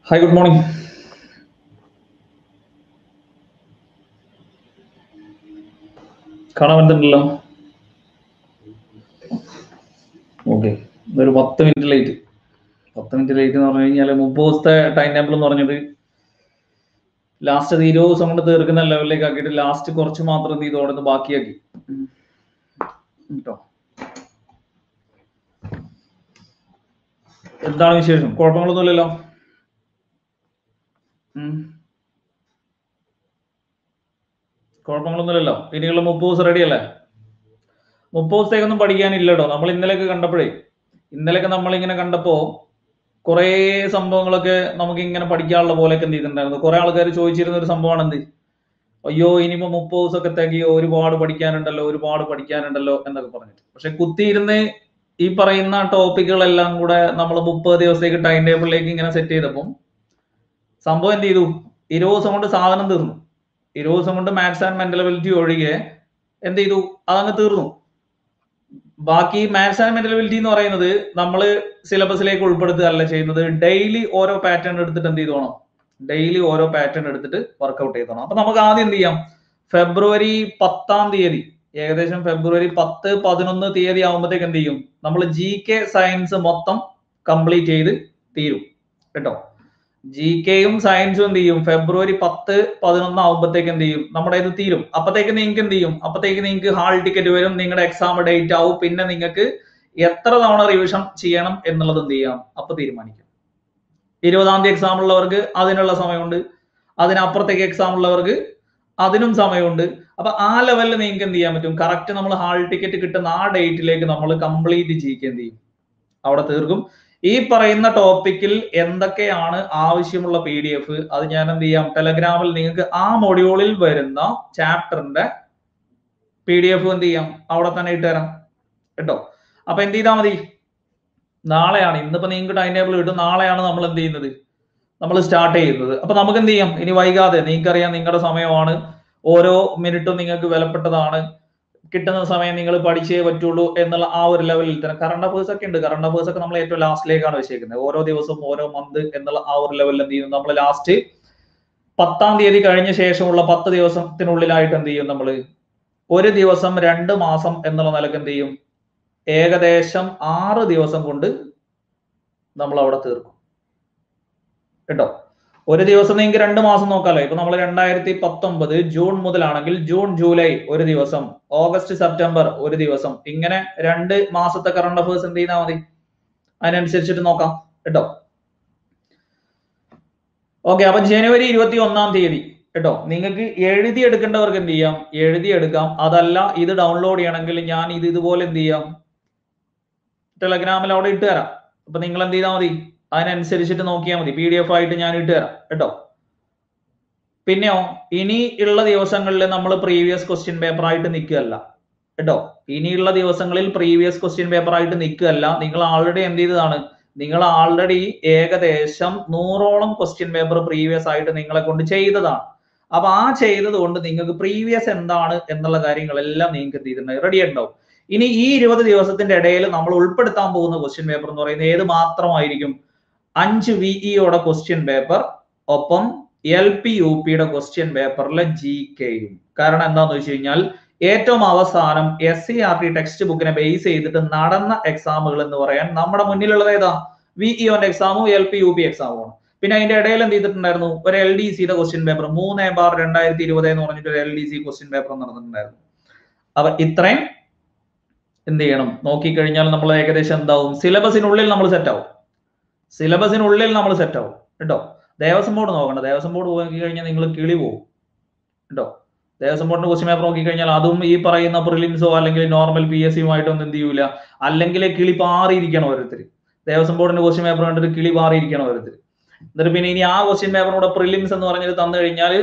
Hi good morning കാണാൻ പറ്റുന്നുണ്ടല്ലോ okay ഒരു പത്ത് മിനിറ്റ് ലേറ്റ് പത്ത് മിനിറ്റ് ലേറ്റ് എന്ന് പറഞ്ഞു കഴിഞ്ഞാൽ മുപ്പത് ദിവസത്തെ ടൈം ടേബിൾ എന്ന് പറഞ്ഞത് ലാസ്റ്റ് അത് ഇരുപത് ദിവസം കൊണ്ട് തീർക്കുന്ന ലെവലിലേക്ക് ആക്കിയിട്ട് ലാസ്റ്റ് കുറച്ച് മാത്രം എന്ത് ചെയ്തു അവിടെ നിന്ന് ബാക്കിയാക്കി ഉം. കേട്ടോ എന്താണ് വിശേഷം കുഴപ്പങ്ങളൊന്നുമില്ലല്ലോ ഉം. കുഴപ്പങ്ങളൊന്നുമില്ലല്ലോ ഇനിയുള്ള മുപ്പത് ദിവസം റെഡി അല്ലേ മുപ്പത് ദിവസത്തേക്കൊന്നും പഠിക്കാനില്ലട്ടോ നമ്മൾ ഇന്നലെയൊക്കെ കണ്ടപ്പോഴേ ഇന്നലെയൊക്കെ നമ്മൾ ഇങ്ങനെ കണ്ടപ്പോ കുറേ സംഭവങ്ങളൊക്കെ നമുക്ക് ഇങ്ങനെ പഠിക്കാനുള്ള പോലെയൊക്കെ എന്ത് ചെയ്തിട്ടുണ്ടായിരുന്നു കുറെ ആൾക്കാർ ചോദിച്ചിരുന്ന ഒരു സംഭവമാണ് എന്ത് അയ്യോ ഇനിയിപ്പോ മുപ്പത് ദിവസമൊക്കെ തികയോ ഒരുപാട് പഠിക്കാനുണ്ടല്ലോ ഒരുപാട് പഠിക്കാനുണ്ടല്ലോ എന്നൊക്കെ പറഞ്ഞിട്ട് പക്ഷെ കുത്തിയിരുന്ന് ഈ പറയുന്ന ടോപ്പിക്കുകളെല്ലാം കൂടെ നമ്മൾ മുപ്പത് ദിവസത്തേക്ക് ടൈം ടേബിളിലേക്ക് ഇങ്ങനെ സെറ്റ് ചെയ്തപ്പം സംഭവം എന്ത് ചെയ്തു ഇരുപത് ദിവസം കൊണ്ട് സാധനം തീർന്നു ഇരുപത് ദിവസം കൊണ്ട് മാത്സ് ആൻഡ് മെന്റൽ എബിലിറ്റി ഒഴികെ എന്ത് ചെയ്തു അതങ്ങ് തീർന്നു ബാക്കി മാത്സ് ആൻഡ് മെന്റൽ എബിലിറ്റി എന്ന് പറയുന്നത് നമ്മൾ സിലബസിലേക്ക് ഉൾപ്പെടുത്തുകയല്ല ചെയ്യുന്നത് ഡെയിലി ഓരോ പാറ്റേൺ എടുത്തിട്ട് എന്ത് ചെയ്തോണം ഡെയിലി ഓരോ പാറ്റേൺ എടുത്തിട്ട് വർക്കൗട്ട് ചെയ്തോണം അപ്പൊ നമുക്ക് ആദ്യം എന്ത് ചെയ്യാം ഫെബ്രുവരി പത്താം തീയതി ഏകദേശം ഫെബ്രുവരി പത്ത് പതിനൊന്ന് തീയതി ആകുമ്പോഴത്തേക്ക് എന്ത് ചെയ്യും നമ്മൾ ജി കെ സയൻസ് മൊത്തം കംപ്ലീറ്റ് ചെയ്ത് തീരും കേട്ടോ ജി കെയും സയൻസും എന്ത് ചെയ്യും ഫെബ്രുവരി പത്ത് പതിനൊന്ന് ആകുമ്പോഴത്തേക്ക് എന്ത് ചെയ്യും നമ്മുടെ ഇത് തീരും അപ്പത്തേക്ക് നിങ്ങൾക്ക് എന്ത് ചെയ്യും അപ്പത്തേക്ക് നിങ്ങൾക്ക് ഹാൾ ടിക്കറ്റ് വരും നിങ്ങളുടെ എക്സാം ഡേറ്റ് ആവും പിന്നെ നിങ്ങൾക്ക് എത്ര തവണ റിവിഷൻ ചെയ്യണം എന്നുള്ളത് എന്ത് ചെയ്യാം അപ്പൊ തീരുമാനിക്കാം ഇരുപതാം തീയതി എക്സാം ഉള്ളവർക്ക് അതിനുള്ള സമയമുണ്ട് അതിനപ്പുറത്തേക്ക് എക്സാം ഉള്ളവർക്ക് അതിനും സമയമുണ്ട് അപ്പൊ ആ ലെവലിൽ നിങ്ങൾക്ക് എന്ത് ചെയ്യാൻ പറ്റും കറക്റ്റ് നമ്മൾ ഹാൾ ടിക്കറ്റ് കിട്ടുന്ന ആ ഡേറ്റിലേക്ക് നമ്മൾ കംപ്ലീറ്റ് ചെയ്യിക്കുക എന്ത് ചെയ്യും അവിടെ തീർക്കും ഈ പറയുന്ന ടോപ്പിക്കിൽ എന്തൊക്കെയാണ് ആവശ്യമുള്ള പി ഡി എഫ് അത് ഞാൻ എന്ത് ചെയ്യാം ടെലഗ്രാമിൽ നിങ്ങൾക്ക് ആ മൊഡ്യൂളിൽ വരുന്ന ചാപ്റ്ററിന്റെ പി ഡി എഫ് എന്ത് ചെയ്യാം അവിടെ തന്നെ ഇട്ടുതരാം കേട്ടോ അപ്പൊ എന്ത് ചെയ്താൽ മതി നാളെയാണ് ഇന്നിപ്പോ നിങ്ങൾക്ക് ടൈം ടേബിൾ കിട്ടും നാളെയാണ് നമ്മൾ എന്ത് ചെയ്യുന്നത് നമ്മൾ സ്റ്റാർട്ട് ചെയ്യുന്നത് അപ്പൊ നമുക്ക് എന്ത് ചെയ്യാം ഇനി വൈകാതെ നിങ്ങൾക്കറിയാം നിങ്ങളുടെ സമയമാണ് ഓരോ മിനിറ്റും നിങ്ങൾക്ക് വിലപ്പെട്ടതാണ് കിട്ടുന്ന സമയം നിങ്ങൾ പഠിച്ചേ പറ്റുള്ളൂ എന്നുള്ള ആ ഒരു ലെവലിൽ തന്നെ കറണ്ട് അഫേഴ്സ് ഒക്കെ ഉണ്ട് കറണ്ട് അഫേഴ്സ് ഒക്കെ നമ്മൾ ഏറ്റവും ലാസ്റ്റിലേക്കാണ് വെച്ചേക്കുന്നത് ഓരോ ദിവസവും ഓരോ മന്ത് എന്നുള്ള ആ ഒരു ലെവലിൽ എന്ത് ചെയ്യും നമ്മൾ ലാസ്റ്റ് പത്താം തീയതി കഴിഞ്ഞ ശേഷമുള്ള പത്ത് ദിവസത്തിനുള്ളിലായിട്ട് എന്ത് ചെയ്യും നമ്മൾ ഒരു ദിവസം രണ്ട് മാസം എന്നുള്ള നിലക്ക് എന്ത് ചെയ്യും ഏകദേശം ആറ് ദിവസം കൊണ്ട് നമ്മൾ അവിടെ തീർക്കും കേട്ടോ ഒരു ദിവസം നിങ്ങൾക്ക് രണ്ട് മാസം നോക്കാമല്ലോ ഇപ്പൊ നമ്മൾ രണ്ടായിരത്തി പത്തൊമ്പത് ജൂൺ മുതലാണെങ്കിൽ ജൂൺ ജൂലൈ ഒരു ദിവസം ഓഗസ്റ്റ് സെപ്റ്റംബർ ഒരു ദിവസം ഇങ്ങനെ രണ്ട് മാസത്തെ കറണ്ട് അഫേഴ്സ് എന്ത് ചെയ്താൽ മതി അതിനനുസരിച്ചിട്ട് നോക്കാം കേട്ടോ ഓക്കെ അപ്പൊ ജനുവരി ഇരുപത്തി ഒന്നാം തീയതി കേട്ടോ നിങ്ങൾക്ക് എഴുതി എടുക്കേണ്ടവർക്ക് എന്ത് ചെയ്യാം എഴുതി എടുക്കാം അതല്ല ഇത് ഡൗൺലോഡ് ചെയ്യണമെങ്കിൽ ഞാൻ ഇത് ഇതുപോലെ എന്ത് ചെയ്യാം ടെലഗ്രാമിൽ അവിടെ ഇട്ട് തരാം അപ്പൊ നിങ്ങൾ എന്ത് ചെയ്താൽ മതി അതിനനുസരിച്ചിട്ട് നോക്കിയാൽ മതി പി ഡി എഫ് ആയിട്ട് ഞാൻ ഇട്ട് തരാം കേട്ടോ പിന്നെയോ ഇനി ഉള്ള ദിവസങ്ങളിൽ നമ്മൾ പ്രീവിയസ് ക്വസ്റ്റ്യൻ പേപ്പർ ആയിട്ട് നിൽക്കുകയല്ല കേട്ടോ ഇനിയുള്ള ദിവസങ്ങളിൽ പ്രീവിയസ് ക്വസ്റ്റ്യൻ പേപ്പർ ആയിട്ട് നിൽക്കുകയല്ല നിങ്ങൾ ആൾറെഡി എന്ത് ചെയ്തതാണ് നിങ്ങൾ ആൾറെഡി ഏകദേശം നൂറോളം ക്വസ്റ്റ്യൻ പേപ്പർ പ്രീവിയസ് ആയിട്ട് നിങ്ങളെ കൊണ്ട് ചെയ്തതാണ് അപ്പൊ ആ ചെയ്തത് കൊണ്ട് നിങ്ങൾക്ക് പ്രീവിയസ് എന്താണ് എന്നുള്ള കാര്യങ്ങളെല്ലാം നിങ്ങൾക്ക് എന്ത് ചെയ്തിട്ടുണ്ട് റെഡി ഉണ്ടാവും ഇനി ഈ ഇരുപത് ദിവസത്തിന്റെ ഇടയിൽ നമ്മൾ ഉൾപ്പെടുത്താൻ പോകുന്ന ക്വസ്റ്റ്യൻ പേപ്പർ എന്ന് പറയുന്നത് ഏത് മാത്രമായിരിക്കും അഞ്ച് വിഇയുടെ ക്വസ്റ്റ്യൻ പേപ്പർ ഒപ്പം എൽ പി യു പിയുടെ ക്വസ്റ്റ്യൻ പേപ്പറിലെ ജി കെയും കാരണം എന്താന്ന് വെച്ച് കഴിഞ്ഞാൽ ഏറ്റവും അവസാനം S C R T text ബുക്കിനെ ബേസ് ചെയ്തിട്ട് നടന്ന എക്സാമുകൾ എന്ന് പറയാൻ നമ്മുടെ മുന്നിലുള്ളത് ഏതാ വിഇഒന്റെ എക്സാമും എൽ പി യു പി എക്സാമുമാണ് പിന്നെ അതിന്റെ ഇടയിൽ എന്ത് ചെയ്തിട്ടുണ്ടായിരുന്നു ഒരു എൽ ഡി സിയുടെ ക്വസ്റ്റ്യൻ പേപ്പർ മൂന്ന് ബാർ രണ്ടായിരത്തി ഇരുപത് എന്ന് പറഞ്ഞിട്ട് ഒരു L D C question paper നടന്നിട്ടുണ്ടായിരുന്നു അപ്പൊ ഇത്രയും എന്ത് ചെയ്യണം നോക്കിക്കഴിഞ്ഞാൽ നമ്മൾ ഏകദേശം എന്താവും സിലബസിനുള്ളിൽ നമ്മൾ സെറ്റ് ആവും സിലബസിനുള്ളിൽ നമ്മൾ സെറ്റ് ആവും കേട്ടോ ദേവസ്വം ബോർഡ് നോക്കണ്ട ദേവസ്വം ബോർഡ് നോക്കി കഴിഞ്ഞാൽ നിങ്ങൾ കിളി പോകും കേട്ടോ ദേവസ്വം ബോർഡിന്റെ ക്വസ്റ്റ്യൻ പേപ്പർ നോക്കി കഴിഞ്ഞാൽ അതും ഈ പറയുന്ന പ്രിലിംസോ അല്ലെങ്കിൽ നോർമൽ പി എസ് സിയുമായിട്ടൊന്നും എന്ത് ചെയ്യൂല അല്ലെങ്കിൽ കിളി പാറിയിരിക്കണം ഓരോരുത്തർ ദേവസ്വം ബോർഡിന്റെ ക്വസ്റ്റ്യൻ പേപ്പർ കണ്ടിട്ട് കിളി പാറിയിരിക്കണം ഓരോരുത്തർ എന്നിട്ട് പിന്നെ ഇനി ആ ക്വസ്റ്റ്യൻ പേപ്പറിനൂടെ പ്രിലിംസ് എന്ന് പറഞ്ഞത് തന്നു കഴിഞ്ഞാൽ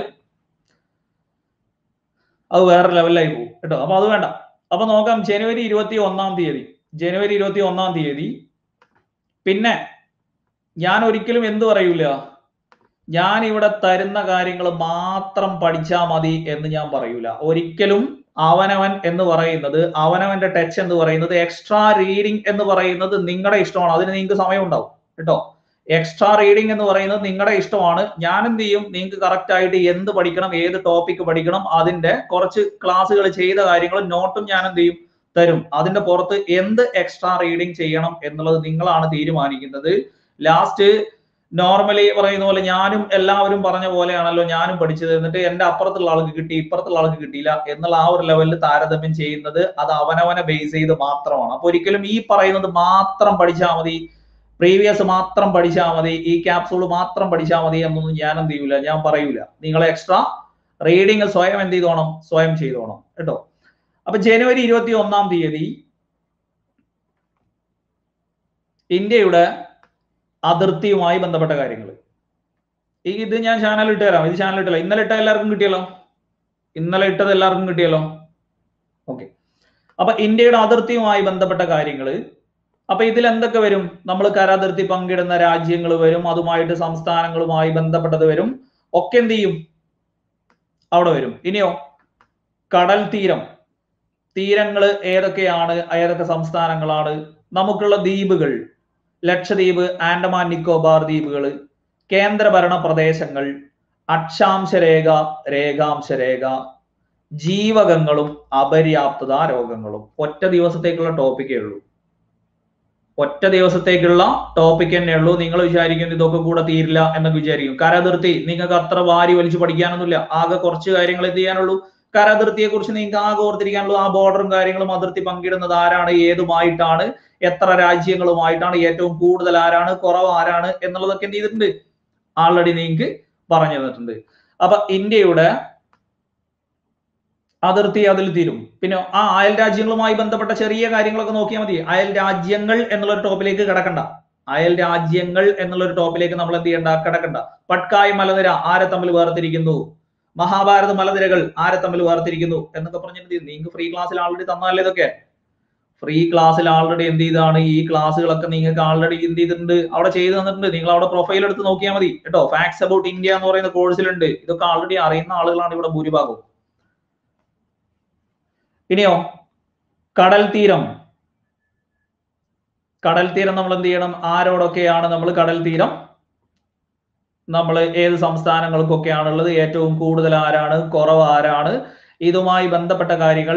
അത് വേറെ ലെവലിലായി പോകും കേട്ടോ അപ്പൊ അത് വേണ്ട അപ്പൊ നോക്കാം ജനുവരി ഇരുപത്തി ഒന്നാം തീയതി ജനുവരി ഇരുപത്തി ഒന്നാം തീയതി പിന്നെ ഞാൻ ഒരിക്കലും എന്ത് പറയൂല ഞാൻ ഇവിടെ തരുന്ന കാര്യങ്ങൾ മാത്രം പഠിച്ചാൽ മതി എന്ന് ഞാൻ പറയൂല ഒരിക്കലും അവനവൻ എന്ന് പറയുന്നത് അവനവന്റെ ടച്ച് എന്ന് പറയുന്നത് എക്സ്ട്രാ റീഡിങ് എന്ന് പറയുന്നത് നിങ്ങളുടെ ഇഷ്ടമാണ് അതിന് നിങ്ങൾക്ക് സമയം ഉണ്ടാവും കേട്ടോ എക്സ്ട്രാ റീഡിംഗ് എന്ന് പറയുന്നത് നിങ്ങളുടെ ഇഷ്ടമാണ് ഞാൻ എന്ത് ചെയ്യും നിങ്ങൾക്ക് കറക്റ്റ് ആയിട്ട് എന്ത് പഠിക്കണം ഏത് ടോപ്പിക് പഠിക്കണം അതിന്റെ കുറച്ച് ക്ലാസ്സുകൾ ചെയ്ത കാര്യങ്ങൾ നോട്ടും ഞാൻ എന്ത് ചെയ്യും തരും അതിന്റെ പുറത്ത് എന്ത് എക്സ്ട്രാ റീഡിംഗ് ചെയ്യണം എന്നുള്ളത് നിങ്ങളാണ് തീരുമാനിക്കുന്നത് ലാസ്റ്റ് നോർമലി പറയുന്ന പോലെ ഞാനും എല്ലാവരും പറഞ്ഞ പോലെയാണല്ലോ ഞാനും പഠിച്ചത് എന്നിട്ട് എന്റെ അപ്പുറത്തുള്ള ആൾക്ക് കിട്ടി ഇപ്പുറത്തുള്ള ആൾക്ക് കിട്ടിയില്ല എന്നുള്ള ആ ഒരു ലെവലിൽ താരതമ്യം ചെയ്യുന്നത് അത് അവനവനെ ബേസ് ചെയ്ത് മാത്രമാണ് അപ്പൊ ഒരിക്കലും ഈ പറയുന്നത് മാത്രം പഠിച്ചാൽ മതി പ്രീവിയസ് മാത്രം പഠിച്ചാൽ മതി ഈ ക്യാപ്സൂൾ മാത്രം പഠിച്ചാൽ മതി എന്നൊന്നും ഞാൻ എന്ത് ചെയ്യൂല ഞാൻ പറയൂല നിങ്ങൾ എക്സ്ട്രാ റീഡിങ് സ്വയം എന്ത് ചെയ്തോണം സ്വയം ചെയ്തോണം കേട്ടോ അപ്പൊ ജനുവരി ഇരുപത്തി ഒന്നാം തീയതി ഇന്ത്യയുടെ അതിർത്തിയുമായി ബന്ധപ്പെട്ട കാര്യങ്ങൾ ഈ ഇത് ഞാൻ ചാനൽ ഇട്ട് തരാം ഇത് ചാനൽ ഇട്ടല്ല ഇന്നലെ ഇട്ട എല്ലാവർക്കും കിട്ടിയല്ലോ ഇന്നലെ ഇട്ടത് എല്ലാവർക്കും കിട്ടിയല്ലോ ഓക്കെ അപ്പൊ ഇന്ത്യയുടെ അതിർത്തിയുമായി ബന്ധപ്പെട്ട കാര്യങ്ങൾ അപ്പൊ ഇതിൽ എന്തൊക്കെ വരും നമ്മൾ കരാതിർത്തി പങ്കിടുന്ന രാജ്യങ്ങൾ വരും അതുമായിട്ട് സംസ്ഥാനങ്ങളുമായി ബന്ധപ്പെട്ടത് വരും ഒക്കെ എന്ത് ചെയ്യും അവിടെ വരും ഇനിയോ കടൽ തീരം തീരങ്ങൾ ഏതൊക്കെയാണ് ഏതൊക്കെ സംസ്ഥാനങ്ങളാണ് നമുക്കുള്ള ദ്വീപുകൾ ലക്ഷദ്വീപ് ആൻഡമാൻ നിക്കോബാർ ദ്വീപുകൾ കേന്ദ്രഭരണ പ്രദേശങ്ങൾ അക്ഷാംശ രേഖ രേഖാംശ രേഖ ജീവകങ്ങളും അപര്യാപ്തത രോഗങ്ങളും ഒറ്റ ദിവസത്തേക്കുള്ള ടോപ്പിക്കേ ഉള്ളൂ ഒറ്റ ദിവസത്തേക്കുള്ള ടോപ്പിക് തന്നെ ഉള്ളൂ നിങ്ങൾ വിചാരിക്കും ഇതൊക്കെ കൂടെ തീരില്ല എന്നൊക്കെ വിചാരിക്കും കരതിർത്തി നിങ്ങൾക്ക് അത്ര വാരി വലിച്ചു പഠിക്കാനൊന്നുമില്ല ആകെ കുറച്ച് കാര്യങ്ങൾ എന്ത് ചെയ്യാനുള്ളൂ കരതിർത്തിയെ കുറിച്ച് നിങ്ങൾക്ക് ആകെ ഓർത്തിരിക്കാനുള്ളൂ ആ ബോർഡറും കാര്യങ്ങളും അതിർത്തി പങ്കിടുന്നത് ആരാണ് ഏതുമായിട്ടാണ് എത്ര രാജ്യങ്ങളുമായിട്ടാണ് ഏറ്റവും കൂടുതൽ ആരാണ് കുറവ് ആരാണ് എന്നുള്ളതൊക്കെ എന്ത് ചെയ്തിട്ടുണ്ട് ആൾറെഡി നിങ്ങൾക്ക് പറഞ്ഞു തന്നിട്ടുണ്ട് അപ്പൊ ഇന്ത്യയുടെ അതിർത്തി അതിൽ തീരും പിന്നെ ആ അയൽ രാജ്യങ്ങളുമായി ബന്ധപ്പെട്ട ചെറിയ കാര്യങ്ങളൊക്കെ നോക്കിയാൽ മതി അയൽ രാജ്യങ്ങൾ എന്നുള്ള ഒരു ടോപ്പിലേക്ക് കിടക്കണ്ട അയൽ രാജ്യങ്ങൾ എന്നുള്ള ഒരു ടോപ്പിലേക്ക് നമ്മൾ എന്ത് ചെയ്യണ്ട കിടക്കണ്ട പട്കായ് മലനിര ആരെ തമ്മിൽ വേർതിരിക്കുന്നു മഹാഭാരത മലനിരകൾ ആരെ തമ്മിൽ വേർതിരിക്കുന്നു എന്നൊക്കെ പറഞ്ഞിട്ട് നിങ്ങൾക്ക് ഫ്രീ ക്ലാസ്സിൽ ആൾറെഡി തന്നാലേ ഇതൊക്കെ ഫ്രീ ക്ലാസ്സിൽ ആൾറെഡി എന്ത് ചെയ്താണ് ഈ ക്ലാസ്സുകളൊക്കെ നിങ്ങൾക്ക് ആൾറെഡി എന്ത് ചെയ്തിട്ടുണ്ട് അവിടെ ചെയ്തു തന്നിട്ടുണ്ട് നിങ്ങൾ അവിടെ പ്രൊഫൈൽ എടുത്ത് നോക്കിയാൽ മതി കേട്ടോ ഫാക്ട്സ് അബൌട്ട് ഇന്ത്യ എന്ന് പറയുന്ന കോഴ്സിലുണ്ട് ഇതൊക്കെ ആൾറെഡി അറിയുന്ന ആളുകളാണ് ഇവിടെ ഭൂരിഭാഗവും ഇനിയോ കടൽ തീരം കടൽ തീരം നമ്മൾ എന്ത് ചെയ്യണം ആരോടൊക്കെയാണ് നമ്മൾ കടൽ തീരം നമ്മൾ ഏത് സംസ്ഥാനങ്ങൾക്കൊക്കെയാണുള്ളത് ഏറ്റവും കൂടുതൽ ആരാണ് കുറവ് ആരാണ് ഇതുമായി ബന്ധപ്പെട്ട കാര്യങ്ങൾ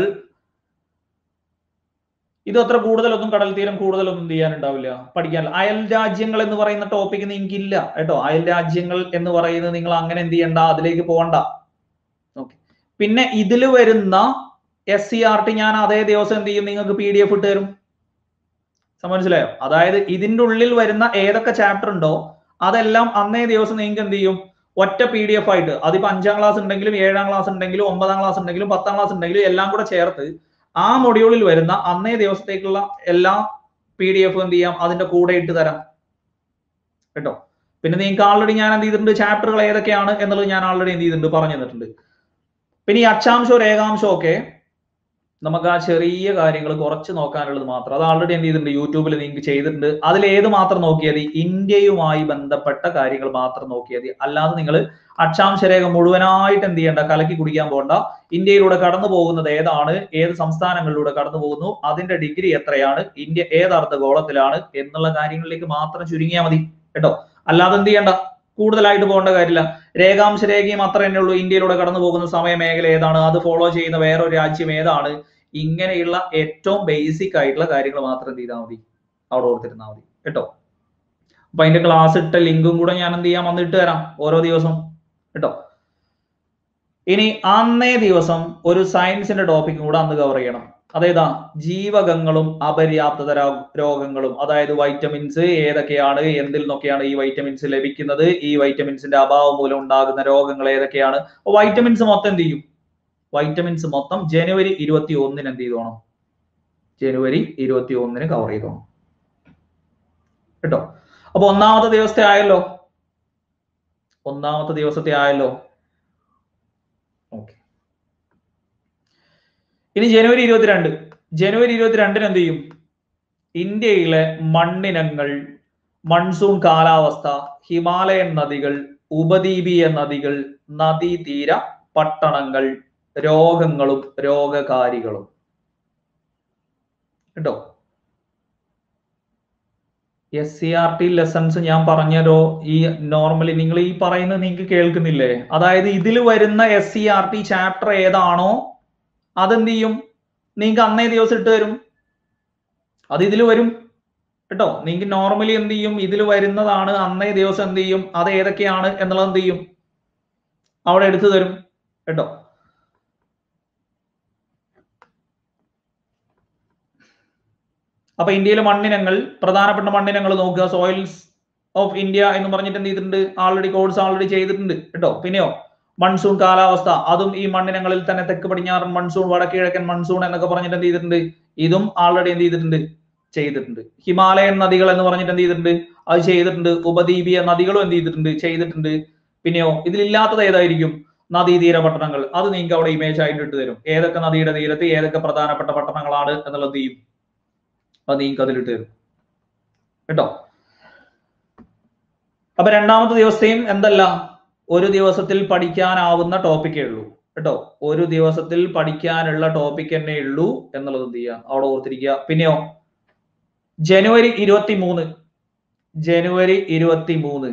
ഇത് അത്ര കൂടുതലൊന്നും കടൽ തീരം കൂടുതലൊന്നും ചെയ്യാനുണ്ടാവില്ല പഠിക്കാൻ അയൽ രാജ്യങ്ങൾ എന്ന് പറയുന്ന ടോപ്പിക് നിങ്ങൾക്ക് ഇല്ല കേട്ടോ അയൽ രാജ്യങ്ങൾ എന്ന് പറയുന്നത് നിങ്ങൾ അങ്ങനെ എന്ത് ചെയ്യണ്ട അതിലേക്ക് പോകണ്ട ഓക്കെ പിന്നെ ഇതിൽ വരുന്ന എസ് സി ആർ ടി ഞാൻ അതേ ദിവസം എന്ത് ചെയ്യും നിങ്ങൾക്ക് പി ഡി എഫ് ഇട്ട് തരും മനസ്സിലായോ അതായത് ഇതിന്റെ ഉള്ളിൽ വരുന്ന ഏതൊക്കെ ചാപ്റ്റർ ഉണ്ടോ അതെല്ലാം അന്നേ ദിവസം നിങ്ങൾക്ക് എന്ത് ചെയ്യും ഒറ്റ പി ഡി എഫ് ആയിട്ട് അതിപ്പോ അഞ്ചാം ക്ലാസ് ഉണ്ടെങ്കിലും ഏഴാം ക്ലാസ് ഉണ്ടെങ്കിലും ഒമ്പതാം ക്ലാസ് ഉണ്ടെങ്കിലും പത്താം ക്ലാസ് ഉണ്ടെങ്കിലും എല്ലാം കൂടെ ചേർത്ത് ആ മൊഡ്യൂളിൽ വരുന്ന അന്നേ ദിവസത്തേക്കുള്ള എല്ലാ പി ഡി എഫ് എന്ത് ചെയ്യാം അതിന്റെ കൂടെ ഇട്ട് തരാം കേട്ടോ പിന്നെ നിങ്ങൾക്ക് ആൾറെഡി ഞാൻ എന്ത് ചെയ്തിട്ടുണ്ട് ചാപ്റ്ററുകൾ ഏതൊക്കെയാണ് എന്നുള്ളത് ഞാൻ ആൾറെഡി എന്ത് ചെയ്തിട്ടുണ്ട് പറഞ്ഞു തന്നിട്ടുണ്ട് പിന്നെ ഈ അക്ഷാംശവും രേഖാംശവും ഒക്കെ നമുക്ക് ആ ചെറിയ കാര്യങ്ങൾ കുറച്ച് നോക്കാനുള്ളത് മാത്രം അത് ആൾറെഡി എന്ത് ചെയ്തിട്ടുണ്ട് യൂട്യൂബിൽ നിങ്ങൾക്ക് ചെയ്തിട്ടുണ്ട് അതിൽ ഏത് മാത്രം നോക്കിയാൽ മതി ഇന്ത്യയുമായി ബന്ധപ്പെട്ട കാര്യങ്ങൾ മാത്രം നോക്കിയാൽ മതി അല്ലാതെ നിങ്ങൾ അക്ഷാംശരേഖ മുഴുവനായിട്ട് എന്ത് ചെയ്യേണ്ട കലക്കി കുടിക്കാൻ പോകണ്ട ഇന്ത്യയിലൂടെ കടന്നു പോകുന്നത് ഏതാണ് ഏത് സംസ്ഥാനങ്ങളിലൂടെ കടന്നു പോകുന്നു അതിന്റെ ഡിഗ്രി എത്രയാണ് ഇന്ത്യ ഏത് അർദ്ധഗോളത്തിലാണ് എന്നുള്ള കാര്യങ്ങളിലേക്ക് മാത്രം ചുരുങ്ങിയാൽ മതി കേട്ടോ അല്ലാതെ എന്ത് ചെയ്യണ്ട കൂടുതലായിട്ട് പോകേണ്ട കാര്യമില്ല രേഖാംശ രേഖയും അത്ര തന്നെ ഉള്ളൂ ഇന്ത്യയിലൂടെ കടന്നു പോകുന്ന സമയ മേഖല ഏതാണ് അത് ഫോളോ ചെയ്യുന്ന വേറൊരു രാജ്യം ഏതാണ് ഇങ്ങനെയുള്ള ഏറ്റവും ബേസിക് ആയിട്ടുള്ള കാര്യങ്ങൾ മാത്രം എന്ത് ചെയ്താൽ മതി അവിടെ ഓർത്തിരുന്നാൽ മതി കേട്ടോ അപ്പൊ അതിന്റെ ക്ലാസ് ഇട്ട ലിങ്കും കൂടെ ഞാൻ എന്ത് ചെയ്യാം വന്നിട്ട് തരാം ഓരോ ദിവസം കേട്ടോ ഇനി അന്നേ ദിവസം ഒരു സയൻസിന്റെ ടോപ്പിക്കും കൂടെ അന്ന് കവർ ചെയ്യണം അതേതാ ജീവകങ്ങളും അപര്യാപ്തത രോഗങ്ങളും അതായത് വൈറ്റമിൻസ് ഏതൊക്കെയാണ് എന്തിൽ നിന്നൊക്കെയാണ് ഈ വൈറ്റമിൻസ് ലഭിക്കുന്നത് ഈ വൈറ്റമിൻസിന്റെ അഭാവം മൂലം ഉണ്ടാകുന്ന രോഗങ്ങൾ ഏതൊക്കെയാണ് വൈറ്റമിൻസ് മൊത്തം എന്ത് ചെയ്യും വൈറ്റമിൻസ് മൊത്തം ജനുവരി ഇരുപത്തി ഒന്നിന് എന്ത് ചെയ്തോണം ജനുവരി ഇരുപത്തി ഒന്നിന് കവർ ചെയ്തോണം കേട്ടോ അപ്പൊ ഒന്നാമത്തെ ദിവസത്തെ ആയല്ലോ ഒന്നാമത്തെ ദിവസത്തെ ആയല്ലോ ഓക്കെ ഇനി ജനുവരി ഇരുപത്തിരണ്ട് ജനുവരി ഇരുപത്തിരണ്ടിന് എന്ത് ചെയ്യും ഇന്ത്യയിലെ മണ്ണിനങ്ങൾ മൺസൂൺ കാലാവസ്ഥ ഹിമാലയൻ നദികൾ ഉപദ്വീപീയ നദികൾ നദീതീര പട്ടണങ്ങൾ രോഗങ്ങളും രോഗകാരികളും കേട്ടോ S C R T lessons ഞാൻ പറഞ്ഞല്ലോ ഈ നോർമലി നിങ്ങൾ ഈ പറയുന്നത് നിങ്ങൾക്ക് കേൾക്കുന്നില്ലേ അതായത് ഇതിൽ വരുന്ന S C R T chapter ഏതാണോ അതെന്ത് ചെയ്യും നിങ്ങൾക്ക് അന്നേ ദിവസം ഇട്ട് തരും അത് ഇതിൽ വരും കേട്ടോ നിങ്ങൾക്ക് നോർമലി എന്ത് ചെയ്യും ഇതിൽ വരുന്നതാണ് അന്നേ ദിവസം എന്ത് ചെയ്യും അത് ഏതൊക്കെയാണ് എന്നുള്ളത് എന്ത് ചെയ്യും അവിടെ എടുത്തു തരും കേട്ടോ അപ്പൊ ഇന്ത്യയിലെ മണ്ണിനങ്ങൾ പ്രധാനപ്പെട്ട മണ്ണിനങ്ങൾ നോക്കുക സോയിൽസ് ഓഫ് ഇന്ത്യ എന്ന് പറഞ്ഞിട്ട് എന്ത് ചെയ്തിട്ടുണ്ട് ആൾറെഡി കോഴ്സ് ആൾറെഡി ചെയ്തിട്ടുണ്ട് കേട്ടോ പിന്നെയോ മൺസൂൺ കാലാവസ്ഥ അതും ഈ മണ്ണിനങ്ങളിൽ തന്നെ തെക്ക് പടിഞ്ഞാറൻ മൺസൂൺ വടക്കിഴക്കൻ മൺസൂൺ എന്നൊക്കെ പറഞ്ഞിട്ട് എന്ത് ചെയ്തിട്ടുണ്ട് ഇതും ആൾറെഡി എന്ത് ചെയ്തിട്ടുണ്ട് ചെയ്തിട്ടുണ്ട് ഹിമാലയൻ നദികൾ എന്ന് പറഞ്ഞിട്ട് എന്ത് ചെയ്തിട്ടുണ്ട് അത് ചെയ്തിട്ടുണ്ട് ഉപദ്വീപീയ നദികളും എന്ത് ചെയ്തിട്ടുണ്ട് ചെയ്തിട്ടുണ്ട് പിന്നെയോ ഇതിലില്ലാത്തത് ഏതായിരിക്കും നദീതീര പട്ടണങ്ങൾ അത് നിങ്ങൾക്ക് അവിടെ ഇമേജ് ആയിട്ട് ഇട്ട് തരും ഏതൊക്കെ നദിയുടെ തീരത്ത് ഏതൊക്കെ പ്രധാനപ്പെട്ട പട്ടണങ്ങളാണ് എന്നുള്ളത് ചെയ്യും അത് നിങ്ങൾക്ക് അതിലിട്ട് തരും കേട്ടോ അപ്പൊ രണ്ടാമത്തെ ദിവസത്തെയും എന്തല്ല ഒരു ദിവസത്തിൽ പഠിക്കാനാവുന്ന ടോപ്പിക്കേ ഉള്ളൂ കേട്ടോ ഒരു ദിവസത്തിൽ പഠിക്കാനുള്ള ടോപ്പിക് തന്നെ ഉള്ളൂ എന്നുള്ളത് എന്ത് ചെയ്യുക അവിടെ ഓർത്തിരിക്കുക പിന്നെയോ ജനുവരി ഇരുപത്തി മൂന്ന് ജനുവരി ഇരുപത്തി മൂന്ന്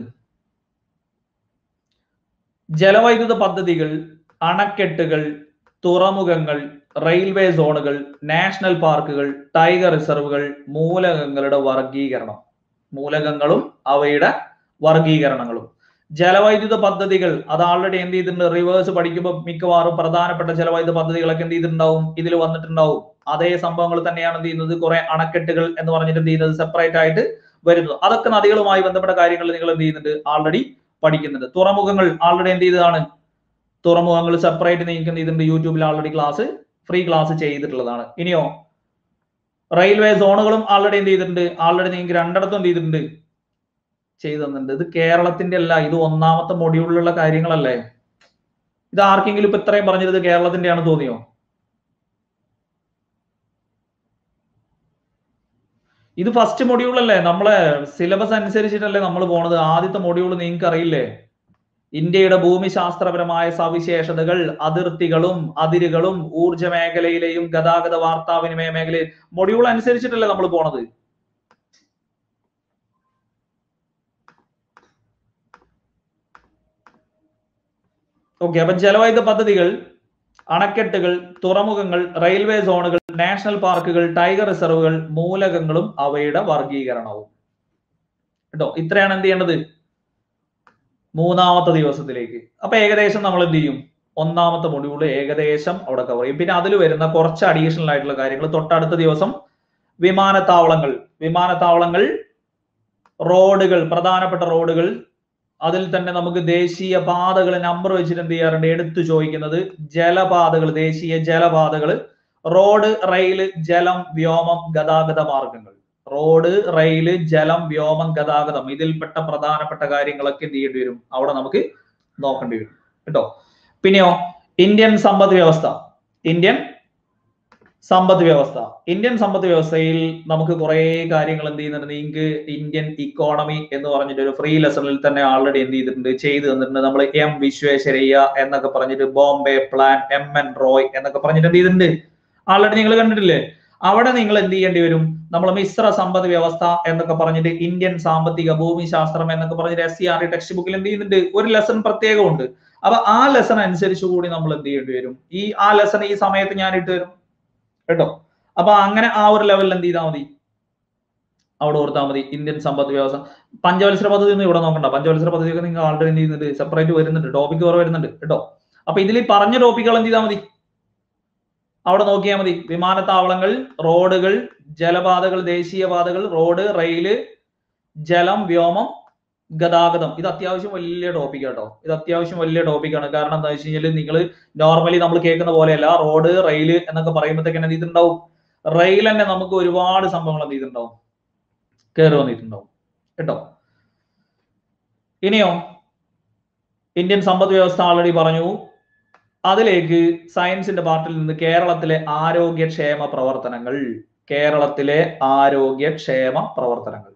ജലവൈദ്യുത പദ്ധതികൾ അണക്കെട്ടുകൾ തുറമുഖങ്ങൾ റെയിൽവേ സോണുകൾ നാഷണൽ പാർക്കുകൾ ടൈഗർ റിസർവുകൾ മൂലകങ്ങളുടെ വർഗീകരണം മൂലകങ്ങളും അവയുടെ വർഗീകരണങ്ങളും ജലവൈദ്യുത പദ്ധതികൾ അത് ആൾറെഡി എന്ത് ചെയ്തിട്ടുണ്ട് റിവേഴ്സ് പഠിക്കുമ്പോൾ മിക്കവാറും പ്രധാനപ്പെട്ട ജലവൈദ്യുത പദ്ധതികളൊക്കെ എന്ത് ചെയ്തിട്ടുണ്ടാവും ഇതിൽ വന്നിട്ടുണ്ടാവും അതേ സംഭവങ്ങൾ തന്നെയാണ് എന്ത് ചെയ്യുന്നത് കുറെ അണക്കെട്ടുകൾ എന്ന് പറഞ്ഞിട്ട് എന്ത് ചെയ്യുന്നത് സെപ്പറേറ്റ് ആയിട്ട് വരുന്നത് അതൊക്കെ നദികളുമായി ബന്ധപ്പെട്ട കാര്യങ്ങൾ നിങ്ങൾ എന്ത് ചെയ്യുന്നുണ്ട് ആൾറെഡി പഠിക്കുന്നുണ്ട് തുറമുഖങ്ങൾ ആൾറെഡി എന്ത് ചെയ്തതാണ് തുറമുഖങ്ങൾ സെപ്പറേറ്റ് നിങ്ങൾക്ക് എന്ത് ചെയ്തിട്ടുണ്ട് യൂട്യൂബിൽ ആൾറെഡി ക്ലാസ് ഫ്രീ ക്ലാസ് ചെയ്തിട്ടുള്ളതാണ് ഇനിയോ റെയിൽവേ സോണുകളും ആൾറെഡി എന്ത് ചെയ്തിട്ടുണ്ട് ആൾറെഡി നിങ്ങൾക്ക് രണ്ടിടത്തും എന്ത് ചെയ്തിട്ടുണ്ട് ചെയ്തു തന്നിട്ടുണ്ട് ഇത് കേരളത്തിന്റെ അല്ല ഇത് ഒന്നാമത്തെ മൊഡ്യൂളിലുള്ള കാര്യങ്ങളല്ലേ ഇത് ആർക്കെങ്കിലും ഇപ്പൊ ഇത്രയും പറഞ്ഞത് കേരളത്തിന്റെയാണ് തോന്നിയോ ഇത് ഫസ്റ്റ് മൊഡ്യൂൾ അല്ലേ നമ്മളെ സിലബസ് അനുസരിച്ചിട്ടല്ലേ നമ്മൾ പോണത് ആദ്യത്തെ മൊഡ്യൂൾ നിങ്ങൾക്ക് അറിയില്ലേ ഇന്ത്യയുടെ ഭൂമിശാസ്ത്രപരമായ സവിശേഷതകൾ അതിർത്തികളും അതിരുകളും ഊർജ മേഖലയിലെയും ഗതാഗത വാർത്താവിനിമയ മേഖലയിൽ മൊഡ്യൂൾ അനുസരിച്ചിട്ടല്ലേ നമ്മൾ പോണത് ഓക്കെ അപ്പൊ ജലവൈദ്യുത പദ്ധതികൾ അണക്കെട്ടുകൾ തുറമുഖങ്ങൾ റെയിൽവേ സോണുകൾ നാഷണൽ പാർക്കുകൾ ടൈഗർ റിസർവുകൾ മൂലകങ്ങളും അവയുടെ വർഗീകരണവും കേട്ടോ ഇത്രയാണ് എന്ത് ചെയ്യേണ്ടത് മൂന്നാമത്തെ ദിവസത്തിലേക്ക് അപ്പൊ ഏകദേശം നമ്മൾ എന്ത് ചെയ്യും ഒന്നാമത്തെ മൊഡ്യൂൾ ഏകദേശം അവിടെ കവർ ചെയ്യും പിന്നെ അതിൽ വരുന്ന കുറച്ച് അഡീഷണൽ ആയിട്ടുള്ള കാര്യങ്ങൾ തൊട്ടടുത്ത ദിവസം വിമാനത്താവളങ്ങൾ വിമാനത്താവളങ്ങൾ റോഡുകൾ പ്രധാനപ്പെട്ട റോഡുകൾ അതിൽ തന്നെ നമുക്ക് ദേശീയ പാതകൾ നമ്പർ വെച്ചിട്ട് എന്ത് ചെയ്യാറുണ്ട് എടുത്തു ചോദിക്കുന്നത് ജലപാതകൾ ദേശീയ ജലപാതകൾ റോഡ് റെയിൽ ജലം വ്യോമം ഗതാഗത മാർഗങ്ങൾ റോഡ് റെയില് ജലം വ്യോമം ഗതാഗതം ഇതിൽപ്പെട്ട പ്രധാനപ്പെട്ട കാര്യങ്ങളൊക്കെ എന്ത് ചെയ്യേണ്ടി വരും അവിടെ നമുക്ക് നോക്കേണ്ടി വരും കേട്ടോ പിന്നെയോ ഇന്ത്യൻ സമ്പദ് വ്യവസ്ഥ ഇന്ത്യൻ സമ്പദ് വ്യവസ്ഥ ഇന്ത്യൻ സമ്പദ് വ്യവസ്ഥയിൽ നമുക്ക് കുറെ കാര്യങ്ങൾ എന്ത് ചെയ്യുന്നുണ്ട് നിങ്ങൾക്ക് ഇന്ത്യൻ ഇക്കോണമി എന്ന് പറഞ്ഞിട്ട് ഒരു ഫ്രീ ലെസണിൽ തന്നെ ആൾറെഡി എന്ത് ചെയ്തിട്ടുണ്ട് ചെയ്തു തന്നിട്ടുണ്ട് നമ്മൾ എം വിശ്വേശ്വരയ്യ എന്നൊക്കെ പറഞ്ഞിട്ട് Bombay plan M N Roy എന്നൊക്കെ പറഞ്ഞിട്ട് എന്ത് ചെയ്തിട്ടുണ്ട് ആൾറെഡി നിങ്ങൾ കണ്ടിട്ടില്ലേ അവിടെ നിങ്ങൾ എന്ത് ചെയ്യേണ്ടി വരും നമ്മൾ മിശ്ര സമ്പദ് വ്യവസ്ഥ എന്നൊക്കെ പറഞ്ഞിട്ട് ഇന്ത്യൻ സാമ്പത്തിക ഭൂമിശാസ്ത്രം എന്നൊക്കെ പറഞ്ഞിട്ട് എസ് സി ആർ ടെക്സ്റ്റ് ബുക്കിൽ എന്ത് ചെയ്യുന്നുണ്ട് ഒരു ലെസൺ പ്രത്യേകമുണ്ട് അപ്പൊ ആ ലെസൺ അനുസരിച്ച് കൂടി നമ്മൾ എന്ത് ചെയ്യേണ്ടി വരും ഈ ആ ലെസൺ ഈ സമയത്ത് ഞാൻ ഇട്ട് തരും കേട്ടോ അപ്പൊ അങ്ങനെ ആ ഒരു ലെവലിൽ എന്ത് ചെയ്താൽ മതി അവിടെ ഓർത്താൽ മതി ഇന്ത്യൻ സമ്പദ് വ്യവസ്ഥ പഞ്ചവത്സര പദ്ധതി ഒന്നും ഇവിടെ നോക്കണ്ട പഞ്ചവത്സര പദ്ധതിയൊക്കെ നിങ്ങൾ ആൾറെഡി എന്ത് ചെയ്യുന്നുണ്ട് സെപ്പറേറ്റ് വരുന്നുണ്ട് ടോപ്പിക് കുറെ വരുന്നുണ്ട് കേട്ടോ അപ്പൊ ഇതിൽ ഈ പറഞ്ഞ ടോപ്പിക്കുകൾ എന്ത് ചെയ്താൽ മതി അവിടെ നോക്കിയാൽ മതി വിമാനത്താവളങ്ങൾ റോഡുകൾ ജലപാതകൾ ദേശീയപാതകൾ റോഡ് റെയില് ജലം വ്യോമം ഗതാഗതം ഇത് അത്യാവശ്യം വലിയ ടോപ്പിക് കേട്ടോ ഇത് അത്യാവശ്യം വലിയ ടോപ്പിക്കാണ് കാരണം എന്താ വെച്ച് കഴിഞ്ഞാൽ നിങ്ങൾ നോർമലി നമ്മൾ കേൾക്കുന്ന പോലെയല്ല റോഡ് റെയില് എന്നൊക്കെ പറയുമ്പോഴത്തേക്ക് എന്ത് ചെയ്തിട്ടുണ്ടാവും റെയിൽ തന്നെ നമുക്ക് ഒരുപാട് സംഭവങ്ങൾ എന്ത് ചെയ്തിട്ടുണ്ടാവും കയറി വന്നിട്ടുണ്ടാവും കേട്ടോ ഇനിയോ ഇന്ത്യൻ സമ്പദ് വ്യവസ്ഥ ആൾറെഡി പറഞ്ഞു അതിലേക്ക് സയൻസിന്റെ പാർട്ടിൽ നിന്ന് കേരളത്തിലെ ആരോഗ്യക്ഷേമ പ്രവർത്തനങ്ങൾ കേരളത്തിലെ ആരോഗ്യക്ഷേമ പ്രവർത്തനങ്ങൾ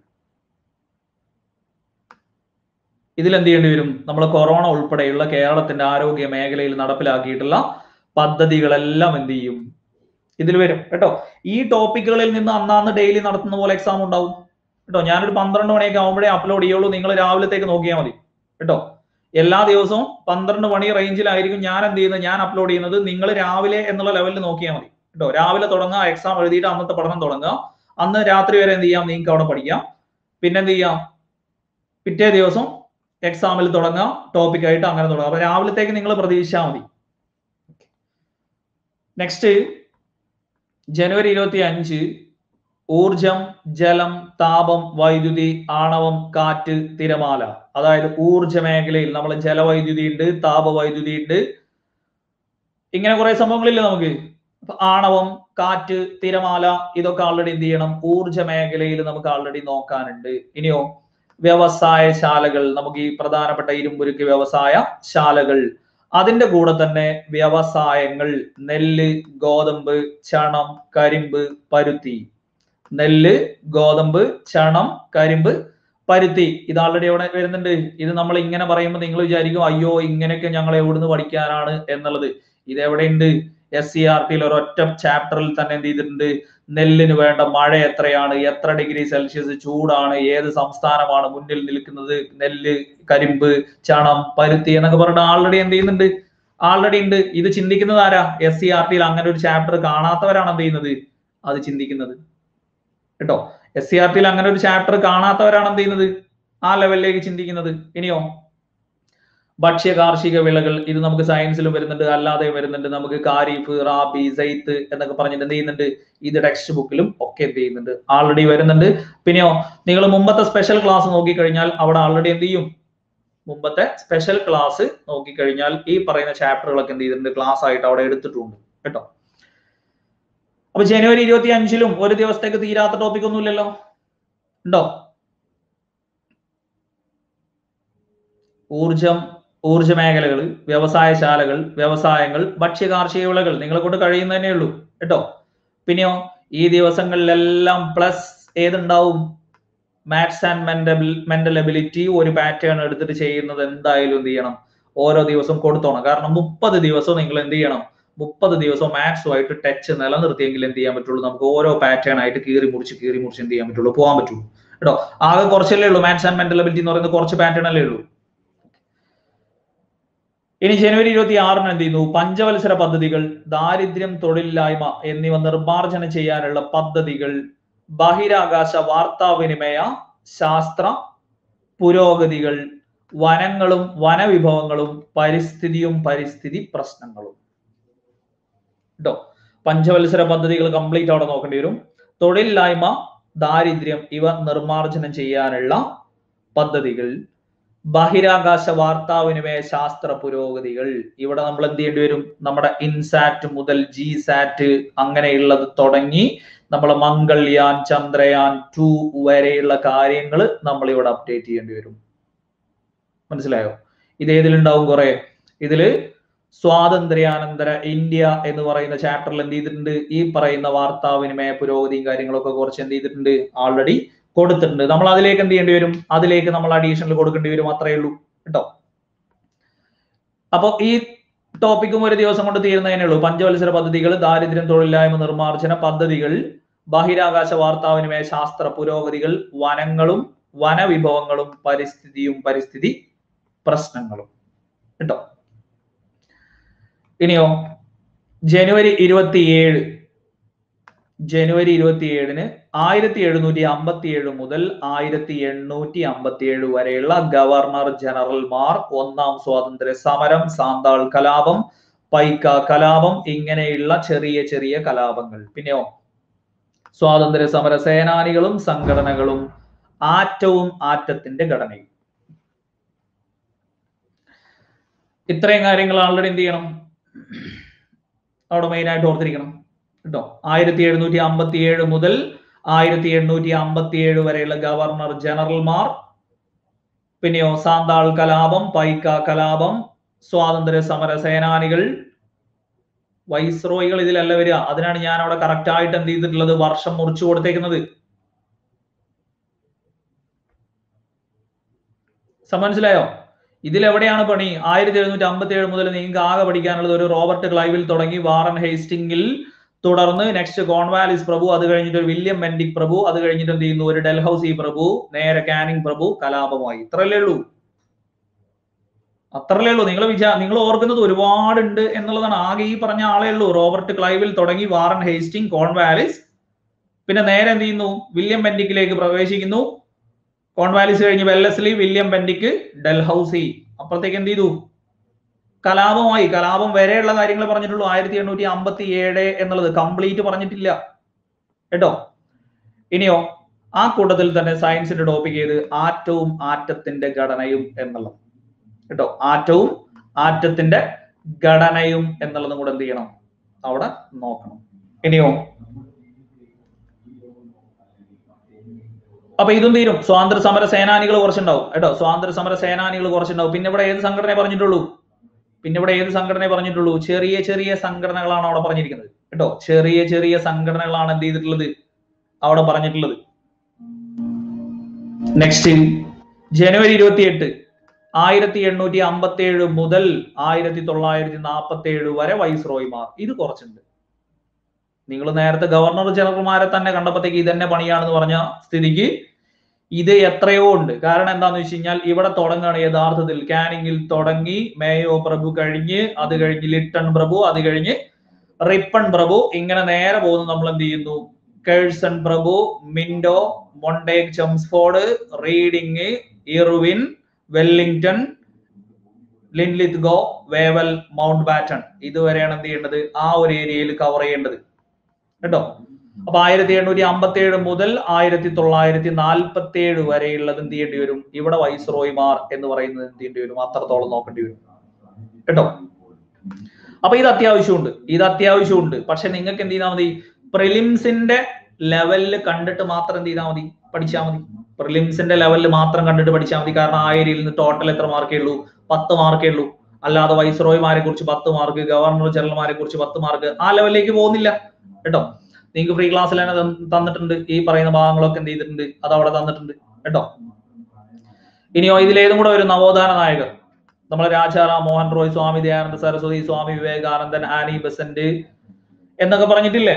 ഇതിൽ എന്ത് ചെയ്യേണ്ടി വരും നമ്മൾ കൊറോണ ഉൾപ്പെടെയുള്ള കേരളത്തിന്റെ ആരോഗ്യ മേഖലയിൽ നടപ്പിലാക്കിയിട്ടുള്ള പദ്ധതികളെല്ലാം എന്ത് ചെയ്യും ഇതിൽ വരും കേട്ടോ ഈ ടോപ്പിക്കുകളിൽ നിന്ന് അന്നാന്ന് ഡെയിലി നടത്തുന്ന പോലെ എക്സാം ഉണ്ടാവും കേട്ടോ ഞാനൊരു പന്ത്രണ്ട് മണിയൊക്കെ ആകുമ്പോഴേ അപ്ലോഡ് ചെയ്യുള്ളൂ നിങ്ങൾ രാവിലത്തേക്ക് നോക്കിയാൽ മതി കേട്ടോ എല്ലാ ദിവസവും പന്ത്രണ്ട് മണി റേഞ്ചിലായിരിക്കും ഞാൻ എന്ത് ചെയ്യുന്നത് ഞാൻ അപ്ലോഡ് ചെയ്യുന്നത് നിങ്ങൾ രാവിലെ എന്നുള്ള ലെവലിൽ നോക്കിയാൽ മതി കേട്ടോ രാവിലെ തുടങ്ങുക എക്സാം എഴുതിയിട്ട് അന്നത്തെ പഠനം തുടങ്ങുക അന്ന് രാത്രി വരെ എന്ത് ചെയ്യാം നിങ്ങൾക്ക് അവിടെ പഠിക്കാം പിന്നെ എന്ത് ചെയ്യാം പിറ്റേ ദിവസം എക്സാമിൽ തുടങ്ങാം ടോപ്പിക് ആയിട്ട് അങ്ങനെ തുടങ്ങാം അപ്പൊ രാവിലത്തേക്ക് നിങ്ങൾ പ്രതീക്ഷിച്ചാൽ മതി നെക്സ്റ്റ് ജനുവരി ഇരുപത്തി അഞ്ച് ഊർജം ജലം താപം വൈദ്യുതി ആണവം കാറ്റ് തിരമാല അതായത് ഊർജ മേഖലയിൽ നമ്മൾ ജലവൈദ്യുതി ഉണ്ട് താപവൈദ്യുതി ഉണ്ട് ഇങ്ങനെ കുറെ സംഭവങ്ങളില്ലേ നമുക്ക് അപ്പൊ ആണവം കാറ്റ് തിരമാല ഇതൊക്കെ ആൾറെഡി എന്ത് ചെയ്യണം ഊർജ മേഖലയിൽ നമുക്ക് ആൾറെഡി നോക്കാനുണ്ട് ഇനിയോ വ്യവസായ ശാലകൾ നമുക്ക് ഈ പ്രധാനപ്പെട്ട ഇരുമ്പുരുക്ക് വ്യവസായ ശാലകൾ അതിന്റെ കൂടെ തന്നെ വ്യവസായങ്ങൾ നെല്ല് ഗോതമ്പ് ചണം കരിമ്പ് പരുത്തി നെല്ല് ഗോതമ്പ് ചണം കരിമ്പ് പരുത്തി ഇത് ആൾറെഡി അവിടെ വരുന്നുണ്ട് ഇത് നമ്മൾ ഇങ്ങനെ പറയുമ്പോൾ നിങ്ങൾ വിചാരിക്കും അയ്യോ ഇങ്ങനെയൊക്കെ ഞങ്ങൾ എവിടുന്ന് പഠിക്കാനാണ് എന്നുള്ളത് ഇത് എവിടെയുണ്ട് എസ് സി ആർ ടിയിൽ ഒരൊറ്റ ചാപ്റ്ററിൽ തന്നെ എന്ത് ചെയ്തിട്ടുണ്ട് നെല്ലിന് വേണ്ട മഴ എത്രയാണ് എത്ര ഡിഗ്രി സെൽഷ്യസ് ചൂടാണ് ഏത് സംസ്ഥാനമാണ് മുന്നിൽ നിൽക്കുന്നത് നെല്ല് കരിമ്പ് ചണം പരുത്തി എന്നൊക്കെ പറഞ്ഞിട്ട് ആൾറെഡി എന്ത് ചെയ്യുന്നുണ്ട് ആൾറെഡി ഉണ്ട് ഇത് ചിന്തിക്കുന്നത് ആരാ എസ് സി ആർ ടിയിൽ അങ്ങനെ ഒരു ചാപ്റ്റർ കാണാത്തവരാണ് എന്ത് ചെയ്യുന്നത് അത് ചിന്തിക്കുന്നത് കേട്ടോ എസ് സി ആർ ടിയിൽ അങ്ങനെ ഒരു ചാപ്റ്റർ കാണാത്തവരാണ് എന്ത് ചെയ്യുന്നത് ആ ലെവലിലേക്ക് ചിന്തിക്കുന്നത് ഇനിയോ ഭക്ഷ്യ കാർഷിക വിളകൾ ഇത് നമുക്ക് സയൻസിലും വരുന്നുണ്ട് അല്ലാതെ വരുന്നുണ്ട് നമുക്ക് കാരിഫ് റാബി സൈത്ത് എന്നൊക്കെ പറഞ്ഞിട്ട് എന്ത് ചെയ്യുന്നുണ്ട് ഇത് ടെക്സ്റ്റ് ബുക്കിലും ഒക്കെ എന്ത് ചെയ്യുന്നുണ്ട് ആൾറെഡി വരുന്നുണ്ട് പിന്നെയോ നിങ്ങൾ മുമ്പത്തെ സ്പെഷ്യൽ ക്ലാസ് നോക്കിക്കഴിഞ്ഞാൽ അവിടെ ആൾറെഡി എന്ത് ചെയ്യും മുമ്പത്തെ സ്പെഷ്യൽ ക്ലാസ് നോക്കിക്കഴിഞ്ഞാൽ ഈ പറയുന്ന ചാപ്റ്ററുകളൊക്കെ എന്ത് ചെയ്തിട്ടുണ്ട് ക്ലാസ് ആയിട്ട് അവിടെ എടുത്തിട്ടുണ്ട് കേട്ടോ അപ്പൊ ജനുവരി ഇരുപത്തി അഞ്ചിലും ഒരു ദിവസത്തേക്ക് തീരാത്ത ടോപ്പിക് ഒന്നുമില്ലല്ലോ ഉണ്ടോ ഊർജം ഊർജ മേഖലകൾ വ്യവസായശാലകൾ വ്യവസായങ്ങൾ ഭക്ഷ്യ കാർഷിക വിളകൾ നിങ്ങളെ കൊണ്ട് കഴിയുന്നതന്നെ ഉള്ളൂ കേട്ടോ പിന്നെയോ ഈ ദിവസങ്ങളിലെല്ലാം പ്ലസ് ഏതുണ്ടാവും മാത്സ് ആൻഡ് മെന്റബിൾ മെന്റൽ എബിലിറ്റി ഒരു പാറ്റേൺ എടുത്തിട്ട് ചെയ്യുന്നത് എന്തായാലും എന്ത് ചെയ്യണം ഓരോ ദിവസം കൊടുത്തോണം കാരണം മുപ്പത് ദിവസം നിങ്ങൾ എന്ത് ചെയ്യണം മുപ്പത് ദിവസം മാത്സുമായിട്ട് ടച്ച് നിലനിർത്തിയെങ്കിൽ എന്ത് ചെയ്യാൻ പറ്റുള്ളൂ നമുക്ക് ഓരോ പാറ്റേൺ ആയിട്ട് കീറി മുറിച്ച് കീറി മുറിച്ച് എന്ത് ചെയ്യാൻ പറ്റുള്ളൂ പോകാൻ പറ്റുള്ളൂ കേട്ടോ ആകെ കുറച്ചല്ലേ ഉള്ളൂ മാത്സ് ആൻഡ് മെന്റൽ എബിലിറ്റി എന്ന് പറയുന്നത് കുറച്ച് പാറ്റേൺ അല്ലേ ഉള്ളൂ ഇനി ജനുവരി ഇരുപത്തി ആറിന് എന്ത് ചെയ്യുന്നു പഞ്ചവത്സര പദ്ധതികൾ ദാരിദ്ര്യം തൊഴിലില്ലായ്മ എന്നിവ നിർമ്മാർജ്ജനം ചെയ്യാനുള്ള പദ്ധതികൾ ബഹിരാകാശ വാർത്താവിനിമയ ശാസ്ത്ര പുരോഗതികൾ വനങ്ങളും വനവിഭവങ്ങളും പരിസ്ഥിതിയും പരിസ്ഥിതി പ്രശ്നങ്ങളും കേട്ടോ പഞ്ചവത്സര പദ്ധതികൾ കംപ്ലീറ്റ് അവിടെ നോക്കേണ്ടി വരും തൊഴിലില്ലായ്മ ദാരിദ്ര്യം ഇവ നിർമ്മാർജ്ജനം ചെയ്യാനുള്ള പദ്ധതികൾ ബഹിരാകാശ വാർത്താവിനിമയ ശാസ്ത്ര പുരോഗതികൾ ഇവിടെ നമ്മൾ എന്ത് ചെയ്യേണ്ടി വരും നമ്മുടെ ഇൻസാറ്റ് മുതൽ ജി സാറ്റ് അങ്ങനെയുള്ളത് തുടങ്ങി നമ്മൾ മംഗൾയാൻ ചന്ദ്രയാൻ ടു വരെയുള്ള കാര്യങ്ങൾ നമ്മൾ ഇവിടെ അപ്ഡേറ്റ് ചെയ്യേണ്ടി വരും മനസ്സിലായോ ഇത് ഏതിലുണ്ടാവും കുറെ ഇതില് സ്വാതന്ത്ര്യാനന്തര ഇന്ത്യ എന്ന് പറയുന്ന ചാപ്റ്ററിൽ എന്ത് ചെയ്തിട്ടുണ്ട് ഈ പറയുന്ന വാർത്താവിനിമയ പുരോഗതിയും കാര്യങ്ങളൊക്കെ കുറച്ച് എന്ത് ചെയ്തിട്ടുണ്ട് ആൾറെഡി കൊടുത്തിട്ടുണ്ട് നമ്മൾ അതിലേക്ക് എന്ത് ചെയ്യേണ്ടി വരും അതിലേക്ക് നമ്മൾ അഡീഷണൽ കൊടുക്കേണ്ടി വരും അത്രയേ ഉള്ളൂ കേട്ടോ അപ്പൊ ഈ ടോപ്പിക്കും ഒരു ദിവസം കൊണ്ട് തീരുന്നതിനേ ഉള്ളൂ പഞ്ചവത്സര പദ്ധതികൾ ദാരിദ്ര്യം തൊഴിലില്ലായ്മ നിർമ്മാർജ്ജന പദ്ധതികൾ ബഹിരാകാശ വാർത്താവിനിമയ ശാസ്ത്ര പുരോഗതികൾ വനങ്ങളും വനവിഭവങ്ങളും പരിസ്ഥിതിയും പരിസ്ഥിതി പ്രശ്നങ്ങളും കേട്ടോ ഇനിയോ ജനുവരി ഇരുപത്തിയേഴ് ജനുവരി ഇരുപത്തിയേഴിന് ആയിരത്തി എഴുന്നൂറ്റി അമ്പത്തി ഏഴ് മുതൽ ആയിരത്തി എണ്ണൂറ്റി അമ്പത്തി ഏഴ് വരെയുള്ള ഗവർണർ ജനറൽമാർ ഒന്നാം സ്വാതന്ത്ര്യ സമരം സാന്താൾ കലാപം പൈക്ക കലാപം ഇങ്ങനെയുള്ള ചെറിയ ചെറിയ കലാപങ്ങൾ പിന്നെയോ സ്വാതന്ത്ര്യ സമര സേനാനികളും സംഘടനകളും ആറ്റവും ആറ്റത്തിന്റെ ഘടനയും ഇത്രയും കാര്യങ്ങൾ ആൾറെഡി എന്ത് ചെയ്യണം അവിടെ മെയിൻ ആയിട്ട് ഓർത്തിരിക്കണം കേട്ടോ ആയിരത്തി എഴുന്നൂറ്റി അമ്പത്തി ഏഴ് മുതൽ ആയിരത്തി എണ്ണൂറ്റി അമ്പത്തി ഏഴ് വരെയുള്ള ഗവർണർ ജനറൽമാർ പിന്നെയോ സാന്താൾ കലാപം പൈക്ക കലാപം സ്വാതന്ത്ര്യ സമര സേനാനികൾ വൈസ്രോയികൾ ഇതിലല്ല വരിക അതിനാണ് ഞാൻ അവിടെ കറക്റ്റ് ആയിട്ട് എന്ത് ചെയ്തിട്ടുള്ളത് വർഷം മുറിച്ചു കൊടുത്തേക്കുന്നത് മനസ്സിലായോ ഇതിലെവിടെയാണ് പണി ആയിരത്തി എഴുന്നൂറ്റി അമ്പത്തി ഏഴ് മുതൽ നിങ്ങൾക്ക് ആകെ പഠിക്കാനുള്ളത് ഒരു റോബർട്ട് ക്ലൈവിൽ തുടങ്ങി വാറൻ ഹേസ്റ്റിംഗിൽ തുടർന്ന് നെക്സ്റ്റ് കോൺവാലിസ് പ്രഭു അത് കഴിഞ്ഞിട്ട് ഒരു വില്യം മെൻഡിക് പ്രഭു അത് കഴിഞ്ഞിട്ട് എന്ത് ചെയ്യുന്നു ഒരു ഡൽഹൌസി പ്രഭു നേരെ കാനിങ് പ്രഭു കലാപമായി ഇത്രയല്ലേ ഉള്ളൂ അത്രയല്ലേ ഉള്ളൂ നിങ്ങൾ വിചാ നിങ്ങൾ ഓർക്കുന്നത് ഒരുപാടുണ്ട് എന്നുള്ളതാണ് ആകെ ഈ പറഞ്ഞ ആളേ ഉള്ളൂ റോബർട്ട് ക്ലൈവിൽ തുടങ്ങി വാറൻ ഹേസ്റ്റിംഗ് കോൺവാലിസ് പിന്നെ നേരെ എന്ത് ചെയ്യുന്നു വില്യം ബെൻഡിക്കിലേക്ക് പ്രവേശിക്കുന്നു കോൺവാലിസ് കഴിഞ്ഞ് വെല്ലസ്ലി വില്യം ബെൻഡിക്ക് ഡൽഹൌസി അപ്പുറത്തേക്ക് എന്ത് ചെയ്തു കലാപമായി കലാപം വരെയുള്ള കാര്യങ്ങൾ പറഞ്ഞിട്ടുള്ളൂ ആയിരത്തി എണ്ണൂറ്റി അമ്പത്തി ഏഴ് എന്നുള്ളത് കംപ്ലീറ്റ് പറഞ്ഞിട്ടില്ല കേട്ടോ ഇനിയോ ആ കൂട്ടത്തിൽ തന്നെ സയൻസിന്റെ ടോപ്പിക് ചെയ്ത് ആറ്റവും ആറ്റത്തിന്റെ ഘടനയും എന്നുള്ളത് കേട്ടോ ആറ്റവും ആറ്റത്തിന്റെ ഘടനയും എന്നുള്ളതും കൂടെ എന്ത് ചെയ്യണം അവിടെ നോക്കണം ഇനിയോ അപ്പൊ ഇതും തീരും സ്വാതന്ത്ര്യ സമര സേനാനികൾ കുറച്ചുണ്ടാവും കേട്ടോ സ്വാതന്ത്ര്യ സമര സേനാനികൾ കുറച്ചുണ്ടാവും പിന്നെ ഇവിടെ ഏത് സംഘടനയെ പറഞ്ഞിട്ടുള്ളൂ പിന്നെ ഇവിടെ ഏത് സംഘടനയെ പറഞ്ഞിട്ടുള്ളൂ ചെറിയ ചെറിയ സംഘടനകളാണ് അവിടെ പറഞ്ഞിരിക്കുന്നത് കേട്ടോ ചെറിയ ചെറിയ സംഘടനകളാണ് എന്ത് ചെയ്തിട്ടുള്ളത് അവിടെ പറഞ്ഞിട്ടുള്ളത് നെക്സ്റ്റ് ജനുവരി ഇരുപത്തിയെട്ട് ആയിരത്തി എണ്ണൂറ്റി അമ്പത്തി ഏഴ് മുതൽ ആയിരത്തി തൊള്ളായിരത്തി നാൽപ്പത്തി ഏഴ് വരെ വൈസ്രോയിമാർ ഇത് കുറച്ചുണ്ട് നിങ്ങൾ നേരത്തെ ഗവർണർ ജനറൽമാരെ തന്നെ കണ്ടപ്പോഴത്തേക്ക് ഇത് തന്നെ പണിയാണെന്ന് പറഞ്ഞ സ്ഥിതിക്ക് ഇത് എത്രയോ ഉണ്ട് കാരണം എന്താന്ന് വെച്ച് കഴിഞ്ഞാൽ ഇവിടെ തുടങ്ങുകയാണ് യഥാർത്ഥത്തിൽ കാനിങ്ങിൽ തുടങ്ങി മേയോ പ്രഭു കഴിഞ്ഞ് അത് കഴിഞ്ഞ് ലിട്ടൺ പ്രഭു അത് കഴിഞ്ഞ് റിപ്പൺ പ്രഭു ഇങ്ങനെ നേരെ പോകുന്നു നമ്മൾ എന്ത് ചെയ്യുന്നു കേഴ്സൺ പ്രഭു Minto Montagu Chelmsford Reading Irwin Willingdon Linlithgow Wavell Mountbatten ഇതുവരെയാണ് എന്ത് ചെയ്യേണ്ടത് ആ ഒരു ഏരിയയിൽ കവർ ചെയ്യേണ്ടത് കേട്ടോ അപ്പൊ ആയിരത്തി എണ്ണൂറ്റി അമ്പത്തി ഏഴ് മുതൽ ആയിരത്തി തൊള്ളായിരത്തി നാൽപ്പത്തി ഏഴ് വരെയുള്ളത് എന്ത് ചെയ്യേണ്ടി വരും ഇവിടെ വൈസ്രോയിമാർ എന്ന് പറയുന്നത് എന്ത് ചെയ്യേണ്ടി വരും അത്രത്തോളം നോക്കേണ്ടി വരും കേട്ടോ അപ്പൊ ഇത് അത്യാവശ്യമുണ്ട് ഇത് അത്യാവശ്യമുണ്ട് പക്ഷെ നിങ്ങൾക്ക് എന്ത് ചെയ്താൽ മതി പ്രിലിംസിന്റെ ലെവലിൽ കണ്ടിട്ട് മാത്രം എന്ത് ചെയ്താൽ മതി പഠിച്ചാൽ മതി പ്രിലിംസിന്റെ ലെവലിൽ മാത്രം കണ്ടിട്ട് പഠിച്ചാൽ മതി കാരണം ആ ഏരിയയിൽ നിന്ന് ടോട്ടൽ എത്ര മാർക്കേ ഉള്ളൂ പത്ത് മാർക്കേ ഉള്ളൂ അല്ലാതെ വൈസ്രോയിമാരെ കുറിച്ച് പത്ത് മാർക്ക് ഗവർണർ ജനറൽമാരെ കുറിച്ച് പത്ത് മാർക്ക് ആ ലെവലിലേക്ക് പോകുന്നില്ല കേട്ടോ നിങ്ങൾക്ക് ഫ്രീ ക്ലാസ്സിൽ തന്നെ തന്ന് തന്നിട്ടുണ്ട് ഈ പറയുന്ന ഭാഗങ്ങളൊക്കെ എന്ത് ചെയ്തിട്ടുണ്ട് അത് അവിടെ തന്നിട്ടുണ്ട് കേട്ടോ ഇനിയോ ഇതിലേതും കൂടെ ഒരു നവോത്ഥാന നായകർ നമ്മളെ രാജാറാം മോഹൻ റോയ് സ്വാമി ദയാനന്ദ സരസ്വതി സ്വാമി വിവേകാനന്ദൻ ആനി ബസന്റ് എന്നൊക്കെ പറഞ്ഞിട്ടില്ലേ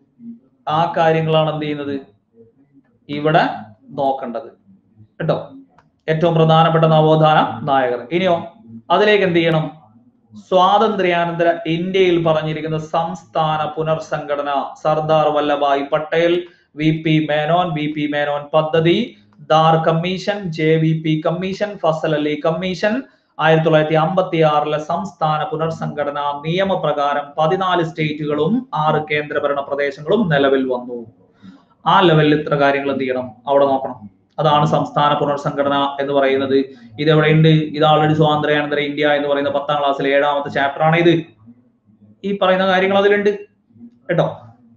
ആ കാര്യങ്ങളാണ് എന്ത് ചെയ്യുന്നത് ഇവിടെ നോക്കേണ്ടത് കേട്ടോ ഏറ്റവും പ്രധാനപ്പെട്ട നവോത്ഥാന നായകർ ഇനിയോ അതിലേക്ക് എന്ത് ചെയ്യണം സ്വാതന്ത്ര്യാനന്തര ഇന്ത്യയിൽ പറഞ്ഞിരിക്കുന്ന സംസ്ഥാന പുനർസംഘടന Sardar Vallabhbhai Patel V P Menon V P Menon പദ്ധതി Dhar commission J V P commission Fazal Ali commission ആയിരത്തി തൊള്ളായിരത്തി അമ്പത്തി ആറിലെ സംസ്ഥാന പുനർസംഘടന നിയമപ്രകാരം പതിനാല് സ്റ്റേറ്റുകളും ആറ് കേന്ദ്രഭരണ പ്രദേശങ്ങളും നിലവിൽ വന്നു ആ ലെവലിൽ ഇത്ര കാര്യങ്ങൾ എന്ത് ചെയ്യണം അവിടെ നോക്കണം അതാണ് സംസ്ഥാന പുനർസംഘടന എന്ന് പറയുന്നത് ഇത് എവിടെയുണ്ട് ഇത് ആൾറെഡി സ്വാതന്ത്ര്യാനന്തര ഇന്ത്യ എന്ന് പറയുന്ന പത്താം ക്ലാസ്സിലെ ഏഴാമത്തെ ചാപ്റ്റർ ആണ് ഇത് ഈ പറയുന്ന കാര്യങ്ങൾ അതിലുണ്ട് കേട്ടോ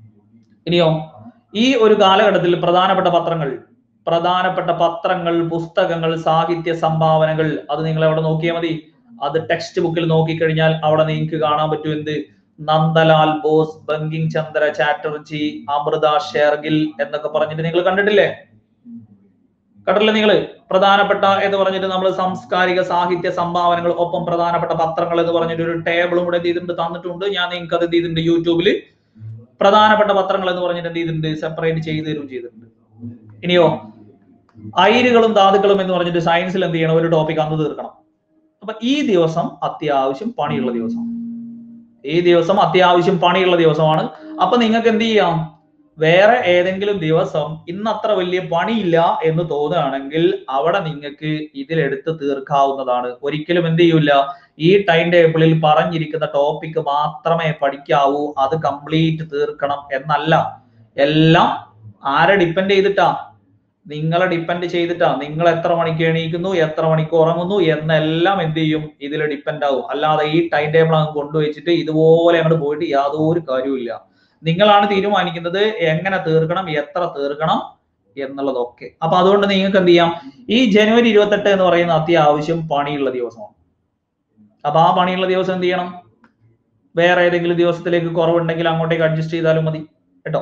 ഇനിയോ ഈ ഒരു കാലഘട്ടത്തിൽ പ്രധാനപ്പെട്ട പത്രങ്ങൾ പ്രധാനപ്പെട്ട പത്രങ്ങൾ പുസ്തകങ്ങൾ സാഹിത്യ സംഭാവനകൾ അത് നിങ്ങൾ എവിടെ നോക്കിയാൽ മതി അത് ടെക്സ്റ്റ് ബുക്കിൽ നോക്കിക്കഴിഞ്ഞാൽ അവിടെ നിങ്ങൾക്ക് കാണാൻ പറ്റും എന്ത് നന്ദലാൽ ബോസ് ബങ്കിങ് ചന്ദ്ര ചാറ്റർജി അമൃത ഷേർഗിൽ എന്നൊക്കെ പറഞ്ഞിട്ട് നിങ്ങൾ കണ്ടിട്ടില്ലേ കണ്ടില്ലേ നിങ്ങൾ പ്രധാനപ്പെട്ട എന്ന് പറഞ്ഞിട്ട് നമ്മൾ സാംസ്കാരിക സാഹിത്യ സംഭാവനകൾ ഒപ്പം പ്രധാനപ്പെട്ട പത്രങ്ങൾ എന്ന് പറഞ്ഞിട്ട് ഒരു ടേബിളും കൂടെ എന്ത് ചെയ്തിട്ടുണ്ട് തന്നിട്ടുണ്ട് ഞാൻ നിങ്ങൾക്ക് അത് എന്ത് ചെയ്തിട്ടുണ്ട് യൂട്യൂബിൽ പ്രധാനപ്പെട്ട പത്രങ്ങൾ എന്ന് പറഞ്ഞിട്ട് എന്ത് ചെയ്തിട്ടുണ്ട് സെപ്പറേറ്റ് ചെയ്ത് തരും ചെയ്തിട്ടുണ്ട് ഇനിയോ അയിരുകളും ധാതുക്കളും എന്ന് പറഞ്ഞിട്ട് സയൻസിൽ എന്ത് ചെയ്യണം ഒരു ടോപ്പിക് അന്ന് തീർക്കണം അപ്പൊ ഈ ദിവസം അത്യാവശ്യം പണിയുള്ള ദിവസം ഈ ദിവസം അത്യാവശ്യം പണിയുള്ള ദിവസമാണ് അപ്പൊ നിങ്ങൾക്ക് എന്ത് ചെയ്യാം വേറെ ഏതെങ്കിലും ദിവസം ഇന്ന് അത്ര വലിയ പണിയില്ല എന്ന് തോന്നുകയാണെങ്കിൽ അവിടെ നിങ്ങൾക്ക് ഇതിലെടുത്ത് തീർക്കാവുന്നതാണ് ഒരിക്കലും എന്ത് ചെയ്യൂല ഈ ടൈം ടേബിളിൽ പറഞ്ഞിരിക്കുന്ന ടോപ്പിക് മാത്രമേ പഠിക്കാവൂ അത് കംപ്ലീറ്റ് തീർക്കണം എന്നല്ല എല്ലാം ആരെ ഡിപ്പെൻഡ് ചെയ്തിട്ടാ നിങ്ങളെ ഡിപ്പെൻഡ് ചെയ്തിട്ടാ നിങ്ങൾ എത്ര മണിക്ക് എണീക്കുന്നു എത്ര മണിക്ക് ഉറങ്ങുന്നു എന്നെല്ലാം എന്ത് ചെയ്യും ഇതിൽ ഡിപ്പെൻഡ് ആവും അല്ലാതെ ഈ ടൈം ടേബിൾ അങ്ങ് കൊണ്ടുവച്ചിട്ട് ഇതുപോലെ അങ്ങോട്ട് പോയിട്ട് യാതൊരു കാര്യവുമില്ല നിങ്ങളാണ് തീരുമാനിക്കുന്നത് എങ്ങനെ തീർക്കണം എത്ര തീർക്കണം എന്നുള്ളതൊക്കെ അപ്പൊ അതുകൊണ്ട് നിങ്ങൾക്ക് എന്ത് ചെയ്യാം ഈ ജനുവരി ഇരുപത്തെട്ട് എന്ന് പറയുന്ന അത്യാവശ്യം പണിയുള്ള ദിവസമാണ് അപ്പൊ ആ പണിയുള്ള ദിവസം എന്ത് ചെയ്യണം വേറെ ഏതെങ്കിലും ദിവസത്തിലേക്ക് കുറവുണ്ടെങ്കിൽ അങ്ങോട്ടേക്ക് അഡ്ജസ്റ്റ് ചെയ്താലും മതി കേട്ടോ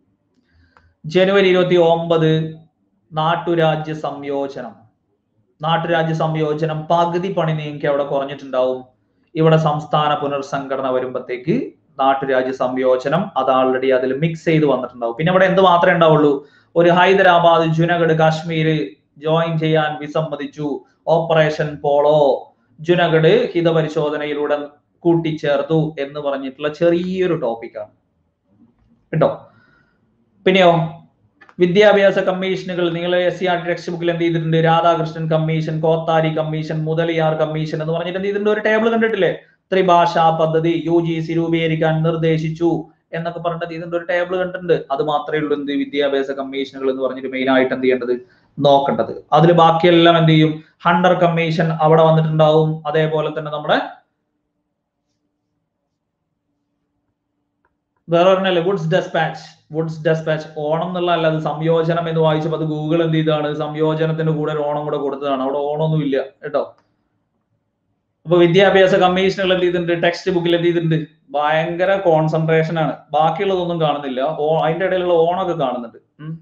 ജനുവരി ഇരുപത്തി ഒമ്പത് നാട്ടുരാജ്യ സംയോജനം നാട്ടുരാജ്യ സംയോജനം പകുതി പണി നിങ്ങൾക്ക് അവിടെ കുറഞ്ഞിട്ടുണ്ടാവും ഇവിടെ സംസ്ഥാന പുനർസംഘടന വരുമ്പത്തേക്ക് നാട്ടുരാജ്യ സംയോജനം അത് ആൾറെഡി അതിൽ മിക്സ് ചെയ്ത് വന്നിട്ടുണ്ടാവും പിന്നെ ഇവിടെ എന്ത് മാത്രമേ ഉണ്ടാവുള്ളൂ ഒരു ഹൈദരാബാദ് ജുനഗഡ് കാശ്മീർ ജോയിൻ ചെയ്യാൻ വിസമ്മതിച്ചു ഓപ്പറേഷൻ പോളോ ജുനഗഡ് ഹിതപരിശോധനയിലൂടെ കൂട്ടിച്ചേർത്തു എന്ന് പറഞ്ഞിട്ടുള്ള ചെറിയൊരു ടോപ്പിക്കാണ് കേട്ടോ പിന്നെയോ വിദ്യാഭ്യാസ കമ്മീഷനുകൾ നിങ്ങൾ എസ് സി ആർ ടെക്സ്റ്റ് ബുക്കിൽ എന്ത് ചെയ്തിട്ടുണ്ട് Radhakrishnan commission Kothari commission Mudaliar commission എന്ന് പറഞ്ഞിട്ട് എന്ത് ചെയ്തിട്ടുണ്ട് ഒരു ടേബിൾ കണ്ടിട്ടില്ലേ ത്രിഭാഷാ പദ്ധതി യു ജി സി രൂപീകരിക്കാൻ നിർദ്ദേശിച്ചു എന്നൊക്കെ പറഞ്ഞിട്ട് ഇതിന്റെ ഒരു ടേബിൾ കണ്ടിട്ടുണ്ട് അത് മാത്രമേ ഉള്ളൂ എന്ത് വിദ്യാഭ്യാസ കമ്മീഷനുകൾ എന്ന് പറഞ്ഞിട്ട് മെയിൻ ആയിട്ട് എന്ത് ചെയ്യേണ്ടത് നോക്കേണ്ടത് അതിൽ ബാക്കിയെല്ലാം എന്ത് ചെയ്യും ഹണ്ടർ കമ്മീഷൻ അവിടെ വന്നിട്ടുണ്ടാവും അതേപോലെ തന്നെ നമ്മുടെ വേറെ പറഞ്ഞല്ലേ വുഡ്സ് ഡെസ്പാച്ച് വുഡ്സ് ഡെസ്പാച്ച് ഓണം എന്നുള്ള അല്ല അത് സംയോജനം എന്ന് വായിച്ചപ്പോൾ അത് ഗൂഗിൾ എന്ത് ചെയ്താണ് സംയോജനത്തിന്റെ കൂടെ ഒരു ഓണം കൂടെ കൊടുത്തതാണ് അവിടെ ഓണമൊന്നും ഇല്ല കേട്ടോ അപ്പൊ വിദ്യാഭ്യാസ കമ്മീഷനുകൾ എന്ത് ചെയ്തിട്ടുണ്ട് ടെക്സ്റ്റ് ബുക്കിൽ എന്ത് ചെയ്തിട്ടുണ്ട് ഭയങ്കര കോൺസെൻട്രേഷൻ ആണ് ബാക്കിയുള്ളതൊന്നും കാണുന്നില്ല ഓ അതിന്റെ ഇടയിലുള്ള ഓണമൊക്കെ കാണുന്നുണ്ട് ഉം.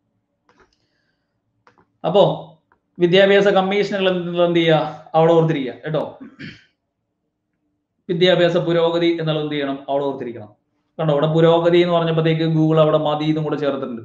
അപ്പോ വിദ്യാഭ്യാസ കമ്മീഷനുകൾ എന്ത് ചെയ്യുക അവിടെ ഓർത്തിരിക്കുക കേട്ടോ വിദ്യാഭ്യാസ പുരോഗതി എന്നുള്ളത് എന്ത് ചെയ്യണം അവിടെ ഓർത്തിരിക്കണം കണ്ടോ അവിടെ പുരോഗതി എന്ന് പറഞ്ഞപ്പോഴത്തേക്ക് ഗൂഗിൾ അവിടെ മതി എന്നും കൂടെ ചേർത്തിട്ടുണ്ട്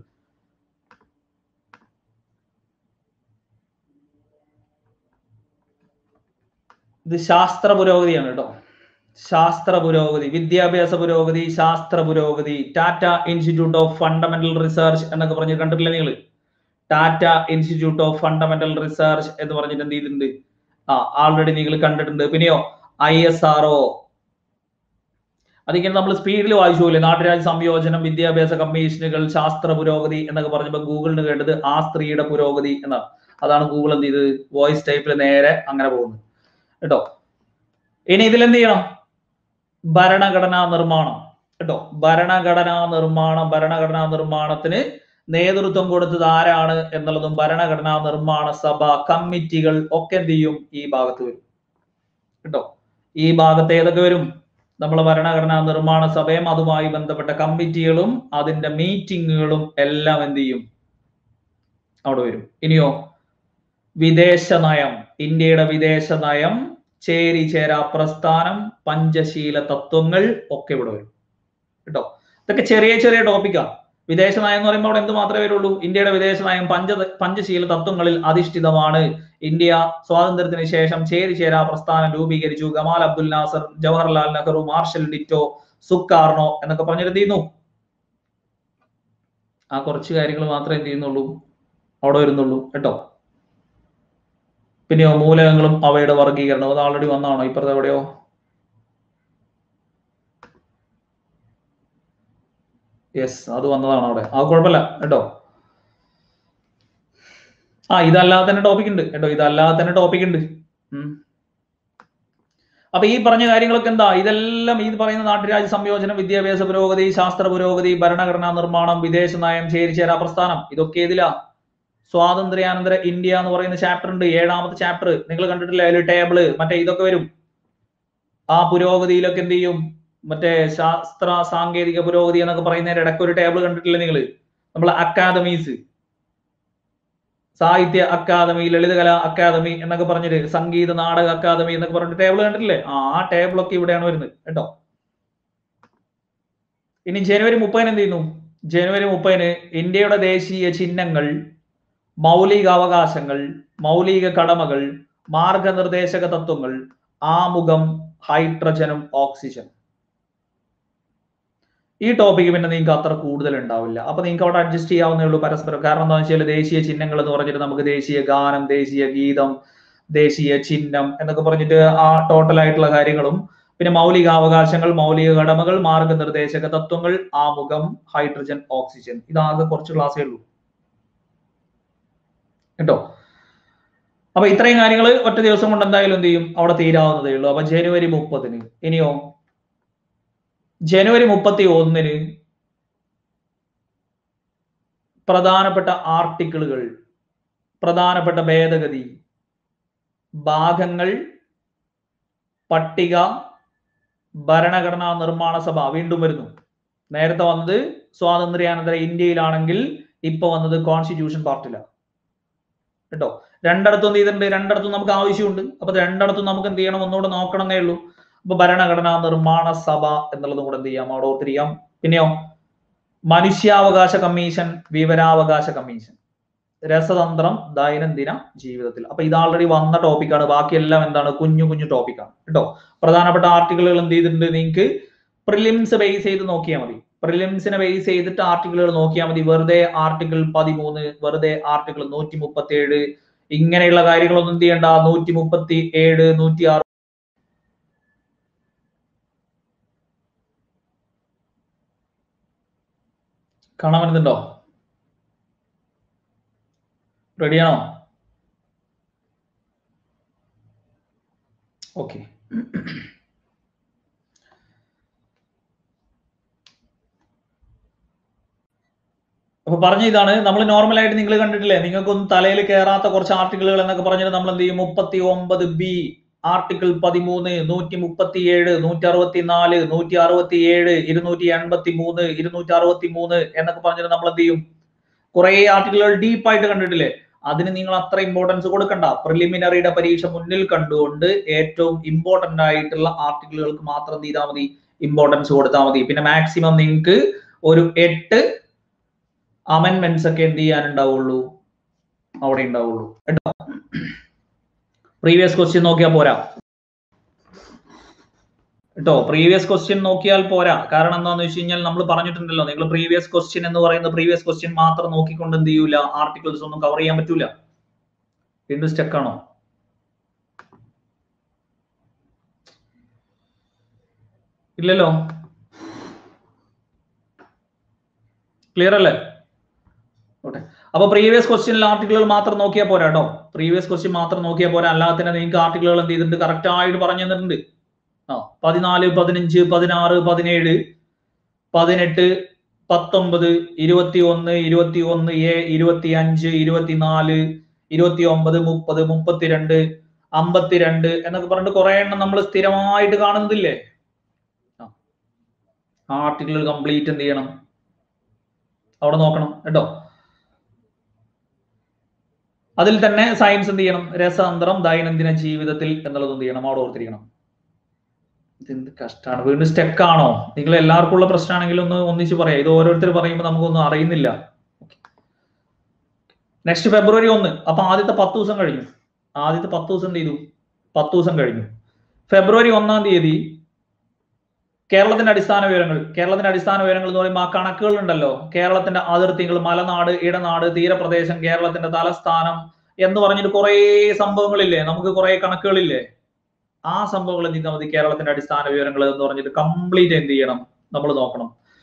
ഇത് ശാസ്ത്ര പുരോഗതിയാണ് കേട്ടോ ശാസ്ത്ര പുരോഗതി വിദ്യാഭ്യാസ പുരോഗതി ശാസ്ത്ര പുരോഗതി Tata Institute of Fundamental Research എന്നൊക്കെ പറഞ്ഞ് കണ്ടിട്ടില്ലേ നിങ്ങൾ Tata Institute of Fundamental Research എന്ന് പറഞ്ഞിട്ട് എന്ത് ചെയ്തിട്ടുണ്ട് ആ ആൾറെഡി നിങ്ങൾ കണ്ടിട്ടുണ്ട് പിന്നെയോ ഐ എസ് ആർ ഒ അതിങ്ങനെ നമ്മൾ സ്പീഡിൽ വായിച്ചു പോലെ നാട്ടുരാജ്യ സംയോജനം വിദ്യാഭ്യാസ കമ്മീഷനുകൾ ശാസ്ത്ര പുരോഗതി എന്നൊക്കെ പറഞ്ഞപ്പോൾ ഗൂഗിളിന് കേട്ടത് ആ സ്ത്രീയുടെ പുരോഗതി എന്നാണ് അതാണ് ഗൂഗിൾ എന്ത് ചെയ്തത് വോയിസ് ടൈപ്പിൽ നേരെ അങ്ങനെ പോകുന്നത് കേട്ടോ ഇനി ഇതിൽ എന്ത് ചെയ്യണം ഭരണഘടനാ നിർമ്മാണം കേട്ടോ ഭരണഘടനാ നിർമ്മാണം ഭരണഘടനാ നിർമ്മാണത്തിന് നേതൃത്വം കൊടുത്തത് ആരാണ് എന്നുള്ളതും ഭരണഘടനാ നിർമ്മാണ സഭ കമ്മിറ്റികൾ ഒക്കെ എന്ത് ചെയ്യും ഈ ഭാഗത്ത് വരും കേട്ടോ ഈ ഭാഗത്ത് ഏതൊക്കെ വരും നമ്മളെ ഭരണഘടനാ നിർമ്മാണ സഭയും അതുമായി ബന്ധപ്പെട്ട കമ്മിറ്റികളും അതിന്റെ മീറ്റിങ്ങുകളും എല്ലാം എന്ത് ചെയ്യും അവിടെ വരും ഇനിയോ വിദേശ നയം ഇന്ത്യയുടെ വിദേശ നയം ചേരി ചേരാ പ്രസ്ഥാനം പഞ്ചശീല തത്വങ്ങൾ ഒക്കെ ഇവിടെ വരും കേട്ടോ ഇതൊക്കെ ചെറിയ ചെറിയ ടോപ്പിക്കാണ് വിദേശ നയം എന്ന് പറയുമ്പോൾ അവിടെ എന്ത് മാത്രമേ വരുള്ളൂ ഇന്ത്യയുടെ വിദേശ നയം പഞ്ച പഞ്ചശീല തത്വങ്ങളിൽ അധിഷ്ഠിതമാണ് ഇന്ത്യ സ്വാതന്ത്ര്യത്തിന് ശേഷം ചേരി ചേരാ പ്രസ്ഥാനം രൂപീകരിച്ചു Gamal Abdul Nasser Jawaharlal Nehru Marshal Tito Sukarno എന്നൊക്കെ പറഞ്ഞിട്ട് എന്ത് ചെയ്യുന്നു ആ കുറച്ച് കാര്യങ്ങൾ മാത്രമേ എന്ത് ചെയ്യുന്നുള്ളൂ അവിടെ വരുന്നുള്ളൂ കേട്ടോ പിന്നെയോ മൂലകങ്ങളും അവയുടെ വർഗീകരണം അത് ആൾറെഡി വന്നാണോ ഇപ്പുറത്തെ എവിടെയോ യെസ് അത് വന്നതാണ് അവിടെ അത് കുഴപ്പമില്ല കേട്ടോ ആ ഇതല്ലാതെ തന്നെ ടോപ്പിക് ഉണ്ട് കേട്ടോ ഇതല്ലാതെ തന്നെ ടോപ്പിക് ഉണ്ട് ഉം. അപ്പൊ ഈ പറഞ്ഞ കാര്യങ്ങളൊക്കെ എന്താ ഇതെല്ലാം ഈ പറയുന്ന നാട്ടുരാജ്യ സംയോജനം വിദ്യാഭ്യാസ പുരോഗതി ശാസ്ത്ര പുരോഗതി ഭരണഘടനാ നിർമ്മാണം വിദേശ നയം ചേരിചേരാ പ്രസ്ഥാനം ഇതൊക്കെ ഏതിലാ സ്വാതന്ത്ര്യാനന്തര ഇന്ത്യ എന്ന് പറയുന്ന ചാപ്റ്റർ ഉണ്ട് ഏഴാമത്തെ ചാപ്റ്റർ നിങ്ങൾ കണ്ടിട്ടില്ലേ അതിൽ ടേബിള് മറ്റേ ഇതൊക്കെ വരും ആ പുരോഗതിയിലൊക്കെ എന്ത് ചെയ്യും മറ്റേ ശാസ്ത്ര സാങ്കേതിക പുരോഗതി എന്നൊക്കെ പറയുന്നതിന്റെ ഇടയ്ക്ക് ഒരു ടേബിൾ കണ്ടിട്ടില്ലേ നിങ്ങൾ നമ്മളെ അക്കാദമീസ് സാഹിത്യ അക്കാദമി ലളിതകലാ അക്കാദമി എന്നൊക്കെ പറഞ്ഞിട്ട് സംഗീത നാടക അക്കാദമി എന്നൊക്കെ പറഞ്ഞിട്ട് ടേബിൾ കണ്ടിട്ടില്ലേ ആ ടേബിൾ ഒക്കെ ഇവിടെയാണ് വരുന്നത് കേട്ടോ ഇനി ജനുവരി മുപ്പതിന് എന്ത് ചെയ്യുന്നു ജനുവരി മുപ്പതിന് ഇന്ത്യയുടെ ദേശീയ ചിഹ്നങ്ങൾ മൗലിക അവകാശങ്ങൾ മൗലിക കടമകൾ മാർഗനിർദ്ദേശക തത്വങ്ങൾ ആമുഖം ഹൈഡ്രജനും ഓക്സിജനും ഈ ടോപ്പിക്ക് പിന്നെ നിങ്ങൾക്ക് അത്ര കൂടുതൽ ഉണ്ടാവില്ല അപ്പൊ നിങ്ങൾക്ക് അവിടെ അഡ്ജസ്റ്റ് ചെയ്യാവുന്നേ ഉള്ളൂ പരസ്പരം കാരണം എന്താ വെച്ചാൽ ദേശീയ ചിഹ്നങ്ങൾ എന്ന് പറഞ്ഞിട്ട് നമുക്ക് ദേശീയ ഗാനം ദേശീയ ഗീതം ദേശീയ ചിഹ്നം എന്നൊക്കെ പറഞ്ഞിട്ട് ആ ടോട്ടൽ ആയിട്ടുള്ള കാര്യങ്ങളും പിന്നെ മൗലിക അവകാശങ്ങൾ മൗലിക കടമകൾ മാർഗനിർദ്ദേശക തത്വങ്ങൾ ആമുഖം ഹൈഡ്രജൻ ഓക്സിജൻ ഇതാകെ കുറച്ച് ക്ലാസ്സേ ഉള്ളൂ കേട്ടോ അപ്പൊ ഇത്രയും കാര്യങ്ങൾ ഒറ്റ ദിവസം കൊണ്ട് എന്തായാലും എന്ത് ചെയ്യും അവിടെ തീരാവുന്നതേ ഉള്ളൂ അപ്പൊ ജനുവരി മുപ്പതിന് ഇനിയോ ജനുവരി മുപ്പത്തി ഒന്നിന് പ്രധാനപ്പെട്ട ആർട്ടിക്കിളുകൾ പ്രധാനപ്പെട്ട ഭേദഗതി ഭാഗങ്ങൾ പട്ടിക ഭരണഘടനാ നിർമ്മാണ സഭ വീണ്ടും വരുന്നു നേരത്തെ വന്നത് സ്വാതന്ത്ര്യാനന്തര ഇന്ത്യയിലാണെങ്കിൽ ഇപ്പൊ വന്നത് കോൺസ്റ്റിറ്റ്യൂഷൻ പാർട്ടിലാണ് കേട്ടോ രണ്ടിടത്തും എന്ത് ചെയ്തിട്ടുണ്ട് രണ്ടിടത്തും നമുക്ക് ആവശ്യമുണ്ട് അപ്പൊ രണ്ടിടത്തും നമുക്ക് എന്ത് ചെയ്യണം ഒന്നുകൂടെ നോക്കണമെന്നേ ഉള്ളൂ അപ്പൊ ഭരണഘടനാ നിർമ്മാണ സഭ എന്നുള്ളതും കൂടെ എന്ത് ചെയ്യാം അവിടെ ഓർത്തിരിക്കാം പിന്നെയോ മനുഷ്യാവകാശ കമ്മീഷൻ വിവരാവകാശ കമ്മീഷൻ രസതന്ത്രം ദൈനംദിന ജീവിതത്തിൽ അപ്പൊ ഇത് ആൾറെഡി വന്ന ടോപ്പിക്കാണ് ബാക്കിയെല്ലാം എന്താണ് കുഞ്ഞു കുഞ്ഞു ടോപ്പിക്കാണ് കേട്ടോ പ്രധാനപ്പെട്ട ആർട്ടിക്കിളുകൾ എന്ത് ചെയ്തിട്ടുണ്ട് നിങ്ങൾക്ക് പ്രിലിംസ് ബേസ് ചെയ്ത് നോക്കിയാൽ മതി പ്രിലിംസിനെ ബേസ് ചെയ്തിട്ട് ആർട്ടിക്കിളുകൾ നോക്കിയാൽ മതി വെറുതെ ആർട്ടിക്കിൾ പതിമൂന്ന് വെറുതെ ആർട്ടിക്കിൾ നൂറ്റി മുപ്പത്തി ഏഴ് ഇങ്ങനെയുള്ള കാര്യങ്ങളൊന്നും എന്ത് ചെയ്യണ്ട നൂറ്റി മുപ്പത്തി ഏഴ് നൂറ്റി ആറ് കാണാൻ പറ്റുന്നുണ്ടോ റെഡിയാണോ ഓക്കെ അപ്പൊ പറഞ്ഞ ഇതാണ് നമ്മൾ നോർമൽ ആയിട്ട് നിങ്ങൾ കണ്ടിട്ടില്ലേ നിങ്ങൾക്കൊന്നും തലയിൽ കയറാത്ത കുറച്ച് ആർട്ടിക്കിളുകൾ എന്നൊക്കെ പറഞ്ഞിട്ട് നമ്മൾ എന്ത് ചെയ്യും മുപ്പത്തി ഒമ്പത് ബി ആർട്ടിക്കിൾ പതിമൂന്ന് നൂറ്റി മുപ്പത്തി ഏഴ് നൂറ്റി അറുപത്തി നാല് നൂറ്റി അറുപത്തി ഏഴ് ഇരുന്നൂറ്റി എൺപത്തി മൂന്ന് ഇരുന്നൂറ്റി അറുപത്തി മൂന്ന് എന്നൊക്കെ പറഞ്ഞിട്ട് നമ്മൾ എന്ത് ചെയ്യും കുറെ ആർട്ടിക്കിളുകൾ ഡീപ്പായിട്ട് കണ്ടിട്ടില്ലേ അതിന് നിങ്ങൾ അത്ര ഇമ്പോർട്ടൻസ് കൊടുക്കണ്ട പ്രിലിമിനറിയുടെ പരീക്ഷ മുന്നിൽ കണ്ടുകൊണ്ട് ഏറ്റവും ഇമ്പോർട്ടന്റ് ആയിട്ടുള്ള ആർട്ടിക്കിളുകൾക്ക് മാത്രം എന്ത് ചെയ്താൽ മതി ഇമ്പോർട്ടൻസ് കൊടുത്താൽ മതി പിന്നെ മാക്സിമം നിങ്ങൾക്ക് ഒരു എട്ട് അമെന്റ്മെന്റ്സ് ഒക്കെ എന്ത് ചെയ്യാനുണ്ടാവുള്ളൂ അവിടെ ഉണ്ടാവുള്ളൂ കേട്ടോ പ്രീവിയസ് ക്വസ്റ്റ്യൻ നോക്കിയാൽ പോരാ കേട്ടോ പ്രീവിയസ് ക്വസ്റ്റ്യൻ നോക്കിയാൽ പോരാ കാരണം എന്താണെന്ന് വെച്ച് കഴിഞ്ഞാൽ നമ്മൾ പറഞ്ഞിട്ടുണ്ടല്ലോ നിങ്ങൾ പ്രീവിയസ് ക്വസ്റ്റ്യൻ എന്ന് പറയുന്ന പ്രീവിയസ് ക്വസ്റ്റ്യൻ മാത്രം നോക്കിക്കൊണ്ട് എന്ത് ചെയ്യൂല ആർട്ടിക്കിൾസ് ഒന്നും കവർ ചെയ്യാൻ പറ്റൂല വീണ്ടും സ്റ്റക്ക് ആണോ ഇല്ലല്ലോ ക്ലിയർ അല്ലേ ഓട്ടെ അപ്പൊ പ്രീവിയസ് ക്വസ്റ്റ്യനിൽ ആർട്ടിക്കിളുകൾ മാത്രം നോക്കിയാൽ പോരാ കേട്ടോ പ്രീവിയസ് ക്വസ്റ്റ്യൻ മാത്രം നോക്കിയാൽ പോരാ അല്ലാതെ തന്നെ നിങ്ങൾക്ക് ആർട്ടിക്കിളുകൾ എന്ത് ചെയ്തിട്ടുണ്ട് കറക്റ്റ് ആയിട്ട് പറഞ്ഞു തന്നിട്ടുണ്ട് ആ പതിനാല് പതിനഞ്ച് പതിനാറ് പതിനേഴ് പതിനെട്ട് പത്തൊമ്പത് ഇരുപത്തി ഒന്ന് ഇരുപത്തി ഒന്ന് എ ഇരുപത്തി അഞ്ച് ഇരുപത്തിനാല് ഇരുപത്തി ഒമ്പത് മുപ്പത് മുപ്പത്തിരണ്ട് അമ്പത്തിരണ്ട് എന്നൊക്കെ പറഞ്ഞിട്ട് കുറെ എണ്ണം നമ്മൾ സ്ഥിരമായിട്ട് കാണുന്നതില്ലേ ആ ആർട്ടിക്കിൾ കംപ്ലീറ്റ് എന്ത് ചെയ്യണം അവിടെ നോക്കണം കേട്ടോ അതിൽ തന്നെ സയൻസ് എന്ത് ചെയ്യണം രസതന്ത്രം ദൈനംദിന ജീവിതത്തിൽ എന്നുള്ളത് എന്ത് ചെയ്യണം അവിടെ ഓർത്തിരിക്കണം ഇതെന്ത് കഷ്ടാണ് വീണ്ടും സ്റ്റെക്ക് ആണോ നിങ്ങൾ എല്ലാവർക്കും ഉള്ള പ്രശ്നമാണെങ്കിൽ ഒന്ന് ഒന്നിച്ച് പറയാം ഇത് ഓരോരുത്തർ പറയുമ്പോൾ നമുക്കൊന്നും അറിയുന്നില്ല നെക്സ്റ്റ് ഫെബ്രുവരി ഒന്ന് അപ്പൊ ആദ്യത്തെ പത്ത് ദിവസം കഴിഞ്ഞു ആദ്യത്തെ പത്ത് ദിവസം എന്ത് ചെയ്തു പത്ത് ദിവസം കഴിഞ്ഞു ഫെബ്രുവരി ഒന്നാം തീയതി കേരളത്തിന്റെ അടിസ്ഥാന വിവരങ്ങൾ കേരളത്തിന്റെ അടിസ്ഥാന വിവരങ്ങൾ എന്ന് പറയുമ്പോൾ ആ കണക്കുകൾ ഉണ്ടല്ലോ കേരളത്തിന്റെ അതിർത്തികൾ മലനാട് ഇടനാട് തീരപ്രദേശം കേരളത്തിന്റെ തലസ്ഥാനം എന്ന് പറഞ്ഞിട്ട് കുറെ സംഭവങ്ങളില്ലേ നമുക്ക് കുറെ കണക്കുകളില്ലേ ആ സംഭവങ്ങൾ എന്ത് ചെയ്താൽ മതി കേരളത്തിന്റെ അടിസ്ഥാന വിവരങ്ങൾ എന്ന് പറഞ്ഞിട്ട് കംപ്ലീറ്റ് എന്ത് ചെയ്യണം നമ്മൾ നോക്കണം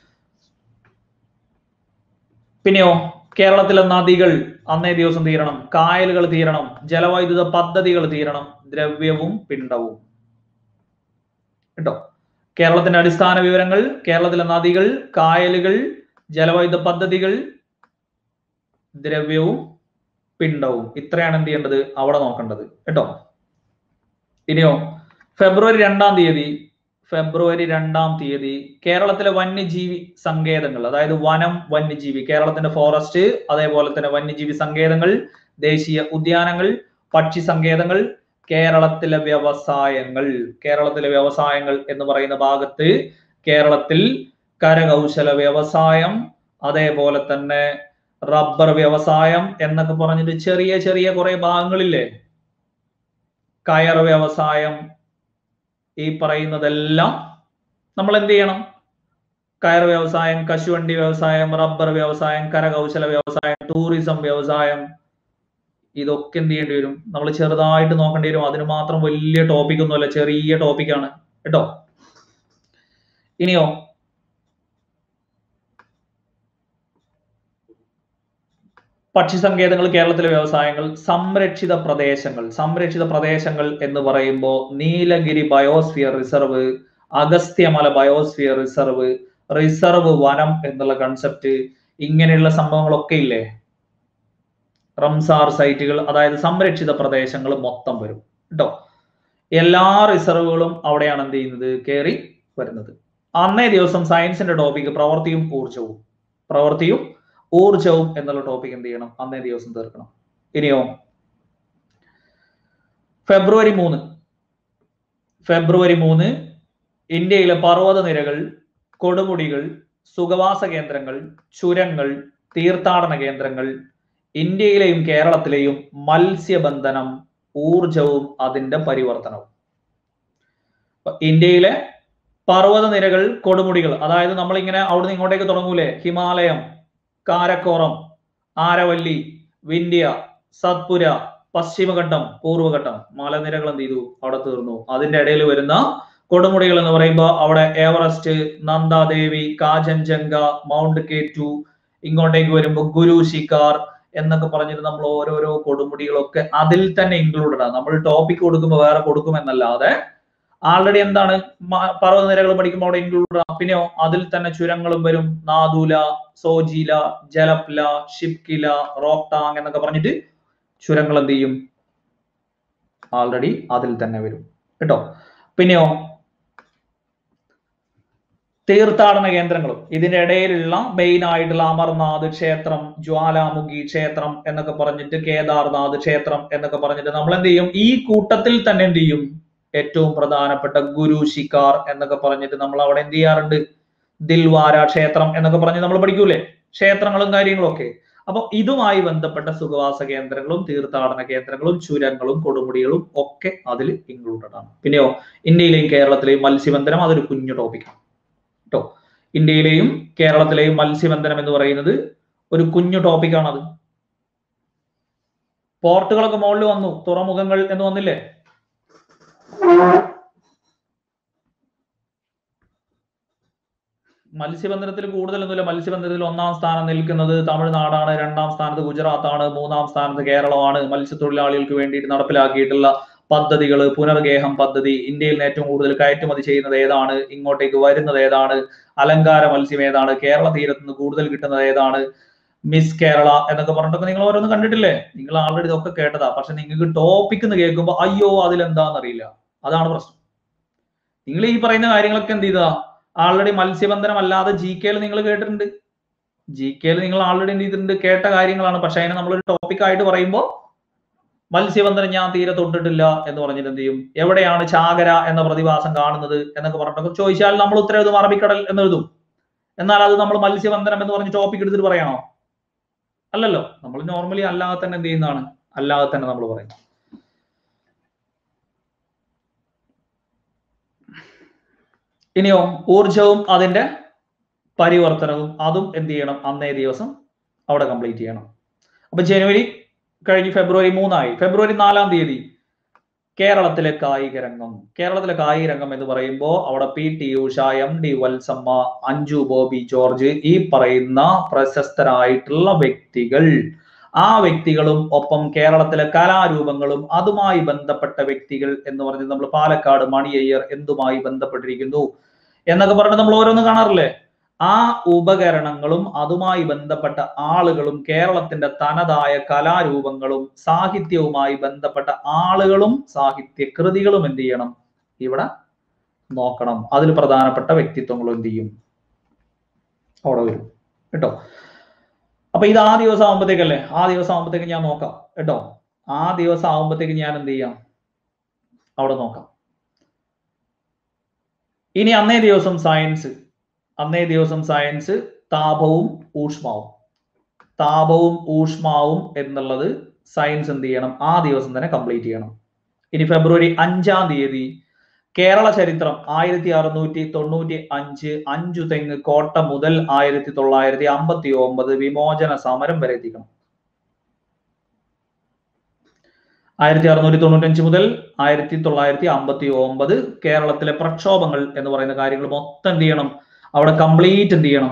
പിന്നെയോ കേരളത്തിലെ നദികൾ അന്നേ ദിവസം തീരണം കായലുകൾ തീരണം ജലവൈദ്യുത പദ്ധതികൾ തീരണം ദ്രവ്യവും പിണ്ടവും കേട്ടോ കേരളത്തിന്റെ അടിസ്ഥാന വിവരങ്ങൾ കേരളത്തിലെ നദികൾ കായലുകൾ ജലവൈദ്യുത പദ്ധതികൾ ദ്രവ്യവും പിണ്ടവും ഇത്രയാണ് എന്ത് ചെയ്യേണ്ടത് അവിടെ നോക്കേണ്ടത് കേട്ടോ ഇനിയോ ഫെബ്രുവരി രണ്ടാം തീയതി ഫെബ്രുവരി രണ്ടാം തീയതി കേരളത്തിലെ വന്യജീവി സങ്കേതങ്ങൾ അതായത് വനം വന്യജീവി കേരളത്തിന്റെ ഫോറസ്റ്റ് അതേപോലെ തന്നെ വന്യജീവി സങ്കേതങ്ങൾ ദേശീയ ഉദ്യാനങ്ങൾ പക്ഷി സങ്കേതങ്ങൾ കേരളത്തിലെ വ്യവസായങ്ങൾ കേരളത്തിലെ വ്യവസായങ്ങൾ എന്ന് പറയുന്ന ഭാഗത്ത് കേരളത്തിൽ കരകൗശല വ്യവസായം അതേപോലെ തന്നെ റബ്ബർ വ്യവസായം എന്നൊക്കെ പറഞ്ഞിട്ട് ചെറിയ ചെറിയ കുറെ ഭാഗങ്ങളില്ലേ കയർ വ്യവസായം ഈ പറയുന്നതെല്ലാം നമ്മൾ എന്ത് ചെയ്യണം കയർ വ്യവസായം കശുവണ്ടി വ്യവസായം റബ്ബർ വ്യവസായം കരകൗശല വ്യവസായം ടൂറിസം വ്യവസായം ഇതൊക്കെ എന്ത് ചെയ്യേണ്ടി വരും നമ്മൾ ചെറുതായിട്ട് നോക്കേണ്ടി വരും അതിന് മാത്രം വലിയ ടോപ്പിക് ഒന്നുമല്ല ചെറിയ ടോപ്പിക്കാണ് കേട്ടോ ഇനിയോ പക്ഷി സങ്കേതങ്ങൾ കേരളത്തിലെ വ്യവസായങ്ങൾ സംരക്ഷിത പ്രദേശങ്ങൾ സംരക്ഷിത പ്രദേശങ്ങൾ എന്ന് പറയുമ്പോൾ Nilgiri biosphere reserve Agasthyamala biosphere reserve reserve വനം എന്നുള്ള കൺസെപ്റ്റ് ഇങ്ങനെയുള്ള സംഭവങ്ങളൊക്കെ ഇല്ലേ റംസാർ സൈറ്റുകൾ അതായത് സംരക്ഷിത പ്രദേശങ്ങൾ മൊത്തം വരും കേട്ടോ എല്ലാ റിസർവുകളും അവിടെയാണ് എന്ത് ചെയ്യുന്നത് കയറി വരുന്നത് അന്നേ ദിവസം സയൻസിന്റെ ടോപ്പിക് പ്രവൃത്തിയും ഊർജവും പ്രവൃത്തിയും ഊർജവും എന്നുള്ള ടോപ്പിക് എന്ത് ചെയ്യണം അന്നേ ദിവസം തീർക്കണം ഇനിയോ ഫെബ്രുവരി മൂന്ന് ഫെബ്രുവരി മൂന്ന് ഇന്ത്യയിലെ പർവ്വത നിരകൾ കൊടുമുടികൾ സുഖവാസ കേന്ദ്രങ്ങൾ ചുരങ്ങൾ തീർത്ഥാടന കേന്ദ്രങ്ങൾ ഇന്ത്യയിലെയും കേരളത്തിലെയും മത്സ്യബന്ധനം ഊർജവും അതിന്റെ പരിവർത്തനവും അപ്പൊ ഇന്ത്യയിലെ പർവ്വത നിരകൾ കൊടുമുടികൾ അതായത് നമ്മളിങ്ങനെ അവിടുന്ന് ഇങ്ങോട്ടേക്ക് തുടങ്ങൂലേ ഹിമാലയം കാരക്കോറം ആരവല്ലി വിന്ധ്യ സത്പുര പശ്ചിമഘട്ടം പൂർവ്വഘട്ടം മലനിരകൾ എന്ത് ചെയ്തു അവിടെ തീർന്നു അതിന്റെ ഇടയിൽ വരുന്ന കൊടുമുടികൾ എന്ന് പറയുമ്പോൾ അവിടെ Everest Nandadevi Kanchenjunga Mount K two ഇങ്ങോട്ടേക്ക് വരുമ്പോൾ ഗുരു ശിഖാർ എന്നൊക്കെ പറഞ്ഞിട്ട് നമ്മൾ ഓരോരോ കൊടുമുടികളൊക്കെ അതിൽ തന്നെ ഇൻക്ലൂഡഡ് ആണ് നമ്മൾ ടോപ്പിക് കൊടുക്കുമ്പോൾ വേറെ കൊടുക്കുമെന്നല്ലാതെ ആൾറെഡി എന്താണ് മ- പർവ്വതനിരകൾ പഠിക്കുമ്പോൾ അവിടെ ഇൻക്ലൂഡ് പിന്നെയോ അതിൽ തന്നെ ചുരങ്ങളും വരും നാദൂല സോജീല ജലപ്ല ഷിപ്കില റോക്ടാങ് എന്നൊക്കെ പറഞ്ഞിട്ട് ചുരങ്ങൾ എന്ത് ചെയ്യും ആൾറെഡി അതിൽ തന്നെ വരും കേട്ടോ പിന്നെയോ തീർത്ഥാടന കേന്ദ്രങ്ങളും ഇതിന്റെ ഇടയിലുള്ള മെയിൻ ആയിട്ടുള്ള അമർനാഥ് ക്ഷേത്രം ജ്വാലാമുഖി ക്ഷേത്രം എന്നൊക്കെ പറഞ്ഞിട്ട് കേദാർനാഥ് ക്ഷേത്രം എന്നൊക്കെ പറഞ്ഞിട്ട് നമ്മൾ എന്ത് ചെയ്യും ഈ കൂട്ടത്തിൽ തന്നെ എന്ത് ചെയ്യും ഏറ്റവും പ്രധാനപ്പെട്ട ഗുരു ശിക്കാർ എന്നൊക്കെ പറഞ്ഞിട്ട് നമ്മൾ അവിടെ എന്ത് ചെയ്യാറുണ്ട് ദിൽവാര ക്ഷേത്രം എന്നൊക്കെ പറഞ്ഞ് നമ്മൾ പഠിക്കൂലേ ക്ഷേത്രങ്ങളും കാര്യങ്ങളും ഒക്കെ അപ്പൊ ഇതുമായി ബന്ധപ്പെട്ട സുഖവാസ കേന്ദ്രങ്ങളും തീർത്ഥാടന കേന്ദ്രങ്ങളും ചുരങ്ങളും കൊടുമുടികളും ഒക്കെ അതിൽ ഇൻക്ലൂഡഡ് ആണ് പിന്നെയോ ഇന്ത്യയിലെയും കേരളത്തിലെയും മത്സ്യബന്ധനം അതൊരു കുഞ്ഞു ടോപ്പിക്കാണ് കേട്ടോ ഇന്ത്യയിലെയും കേരളത്തിലെയും മത്സ്യബന്ധനം എന്ന് പറയുന്നത് ഒരു കുഞ്ഞു ടോപ്പിക്കാണ് അത് പോർട്ടുകളൊക്കെ മുകളിൽ വന്നു തുറമുഖങ്ങൾ എന്ന് വന്നില്ലേ മത്സ്യബന്ധനത്തിൽ കൂടുതലൊന്നുമില്ല മത്സ്യബന്ധനത്തിൽ ഒന്നാം സ്ഥാനം നിൽക്കുന്നത് തമിഴ്നാടാണ് രണ്ടാം സ്ഥാനത്ത് ഗുജറാത്താണ് മൂന്നാം സ്ഥാനത്ത് കേരളമാണ് മത്സ്യത്തൊഴിലാളികൾക്ക് വേണ്ടിയിട്ട് നടപ്പിലാക്കിയിട്ടുള്ള പദ്ധതികൾ പുനർഗേഹം പദ്ധതി ഇന്ത്യയിൽ നിന്ന് ഏറ്റവും കൂടുതൽ കയറ്റുമതി ചെയ്യുന്നത് ഏതാണ് ഇങ്ങോട്ടേക്ക് വരുന്നത് ഏതാണ് അലങ്കാര മത്സ്യം ഏതാണ് കേരള തീരത്ത് നിന്ന് കൂടുതൽ കിട്ടുന്നത് ഏതാണ് മിസ് കേരള എന്നൊക്കെ പറഞ്ഞിട്ടൊക്കെ നിങ്ങൾ ഓരോന്ന് കണ്ടിട്ടില്ലേ നിങ്ങൾ ആൾറെഡി ഇതൊക്കെ കേട്ടതാ പക്ഷെ നിങ്ങൾക്ക് ടോപ്പിക് എന്ന് കേൾക്കുമ്പോൾ അയ്യോ അതിലെന്താന്ന് അറിയില്ല അതാണ് പ്രശ്നം നിങ്ങൾ ഈ പറയുന്ന കാര്യങ്ങളൊക്കെ എന്ത് ചെയ്താ ആൾറെഡി മത്സ്യബന്ധനം അല്ലാതെ ജി കെയിൽ നിങ്ങൾ കേട്ടിട്ടുണ്ട് ജി കെയിൽ നിങ്ങൾ ആൾറെഡി എന്ത് ചെയ്തിട്ടുണ്ട് കേട്ട കാര്യങ്ങളാണ് പക്ഷെ അതിനെ നമ്മളൊരു ടോപ്പിക് ആയിട്ട് പറയുമ്പോൾ മത്സ്യബന്ധനം ഞാൻ തീരെ തൊട്ടിട്ടില്ല എന്ന് പറഞ്ഞിട്ട് എന്ത് ചെയ്യും എവിടെയാണ് ചാകര എന്ന പ്രതിഭാസം കാണുന്നത് എന്നൊക്കെ പറഞ്ഞിട്ടൊക്കെ ചോദിച്ചാൽ നമ്മൾ ഉത്തരം എഴുതും അറബിക്കടൽ എന്ന് എഴുതും എന്നാൽ അത് നമ്മൾ മത്സ്യബന്ധനം എന്ന് പറഞ്ഞ് ടോപ്പിക് എടുത്തിട്ട് പറയണോ അല്ലല്ലോ നമ്മൾ നോർമലി അല്ലാതെ തന്നെ എന്ത് ചെയ്യുന്നതാണ് അല്ലാതെ തന്നെ നമ്മൾ പറയും ഇനിയോ ഊർജവും അതിന്റെ പരിവർത്തനവും അതും എന്ത് ചെയ്യണം അന്നേ ദിവസം അവിടെ കംപ്ലീറ്റ് ചെയ്യണം അപ്പൊ ജനുവരി കഴിഞ്ഞ് ഫെബ്രുവരി മൂന്നായി ഫെബ്രുവരി നാലാം തീയതി കേരളത്തിലെ കായിക രംഗം കേരളത്തിലെ കായിക രംഗം എന്ന് പറയുമ്പോൾ അവിടെ P T Usha M D Valsamma Anju Bobby George ഈ പറയുന്ന പ്രശസ്തരായിട്ടുള്ള വ്യക്തികൾ ആ വ്യക്തികളും ഒപ്പം കേരളത്തിലെ കലാരൂപങ്ങളും അതുമായി ബന്ധപ്പെട്ട വ്യക്തികൾ എന്ന് പറഞ്ഞ് നമ്മൾ പാലക്കാട് മണിയയ്യർ എന്തുമായി ബന്ധപ്പെട്ടിരിക്കുന്നു എന്നൊക്കെ പറഞ്ഞിട്ട് നമ്മൾ ഓരോന്ന് കാണാറില്ലേ ആ ഉപകരണങ്ങളും അതുമായി ബന്ധപ്പെട്ട ആളുകളും കേരളത്തിന്റെ തനതായ കലാരൂപങ്ങളും സാഹിത്യവുമായി ബന്ധപ്പെട്ട ആളുകളും സാഹിത്യ കൃതികളും എന്ത് ചെയ്യണം ഇവിടെ നോക്കണം അതിൽ പ്രധാനപ്പെട്ട വ്യക്തിത്വങ്ങളും എന്ത് ചെയ്യും അവിടെ വരും കേട്ടോ അപ്പൊ ഇത് ആ ദിവസം ആകുമ്പോഴത്തേക്കല്ലേ ആ ദിവസം ആകുമ്പോഴത്തേക്ക് ഞാൻ നോക്കാം കേട്ടോ ആ ദിവസം ആകുമ്പോഴത്തേക്ക് ഞാൻ എന്ത് ചെയ്യാം അവിടെ നോക്കാം ഇനി അന്നേ ദിവസം സയൻസ് അന്നേ ദിവസം സയൻസ് താപവും ഊഷ്മാവും താപവും ഊഷ്മാവും എന്നുള്ളത് സയൻസ് എന്ത് ചെയ്യണം ആ ദിവസം തന്നെ കംപ്ലീറ്റ് ചെയ്യണം ഇനി ഫെബ്രുവരി അഞ്ചാം തീയതി കേരള ചരിത്രം ആയിരത്തി അറുന്നൂറ്റി തൊണ്ണൂറ്റി അഞ്ച് അഞ്ചു തെങ്ങ് കോട്ട മുതൽ ആയിരത്തി തൊള്ളായിരത്തി അമ്പത്തി ഒമ്പത് വിമോചന സമരം വരെ എത്തിക്കണം ആയിരത്തി അറുന്നൂറ്റി തൊണ്ണൂറ്റി അഞ്ച് മുതൽ ആയിരത്തി തൊള്ളായിരത്തി അമ്പത്തി ഒമ്പത് കേരളത്തിലെ പ്രക്ഷോഭങ്ങൾ എന്ന് പറയുന്ന കാര്യങ്ങൾ മൊത്തം എന്ത് ചെയ്യണം അവിടെ കംപ്ലീറ്റ് എന്ത് ചെയ്യണം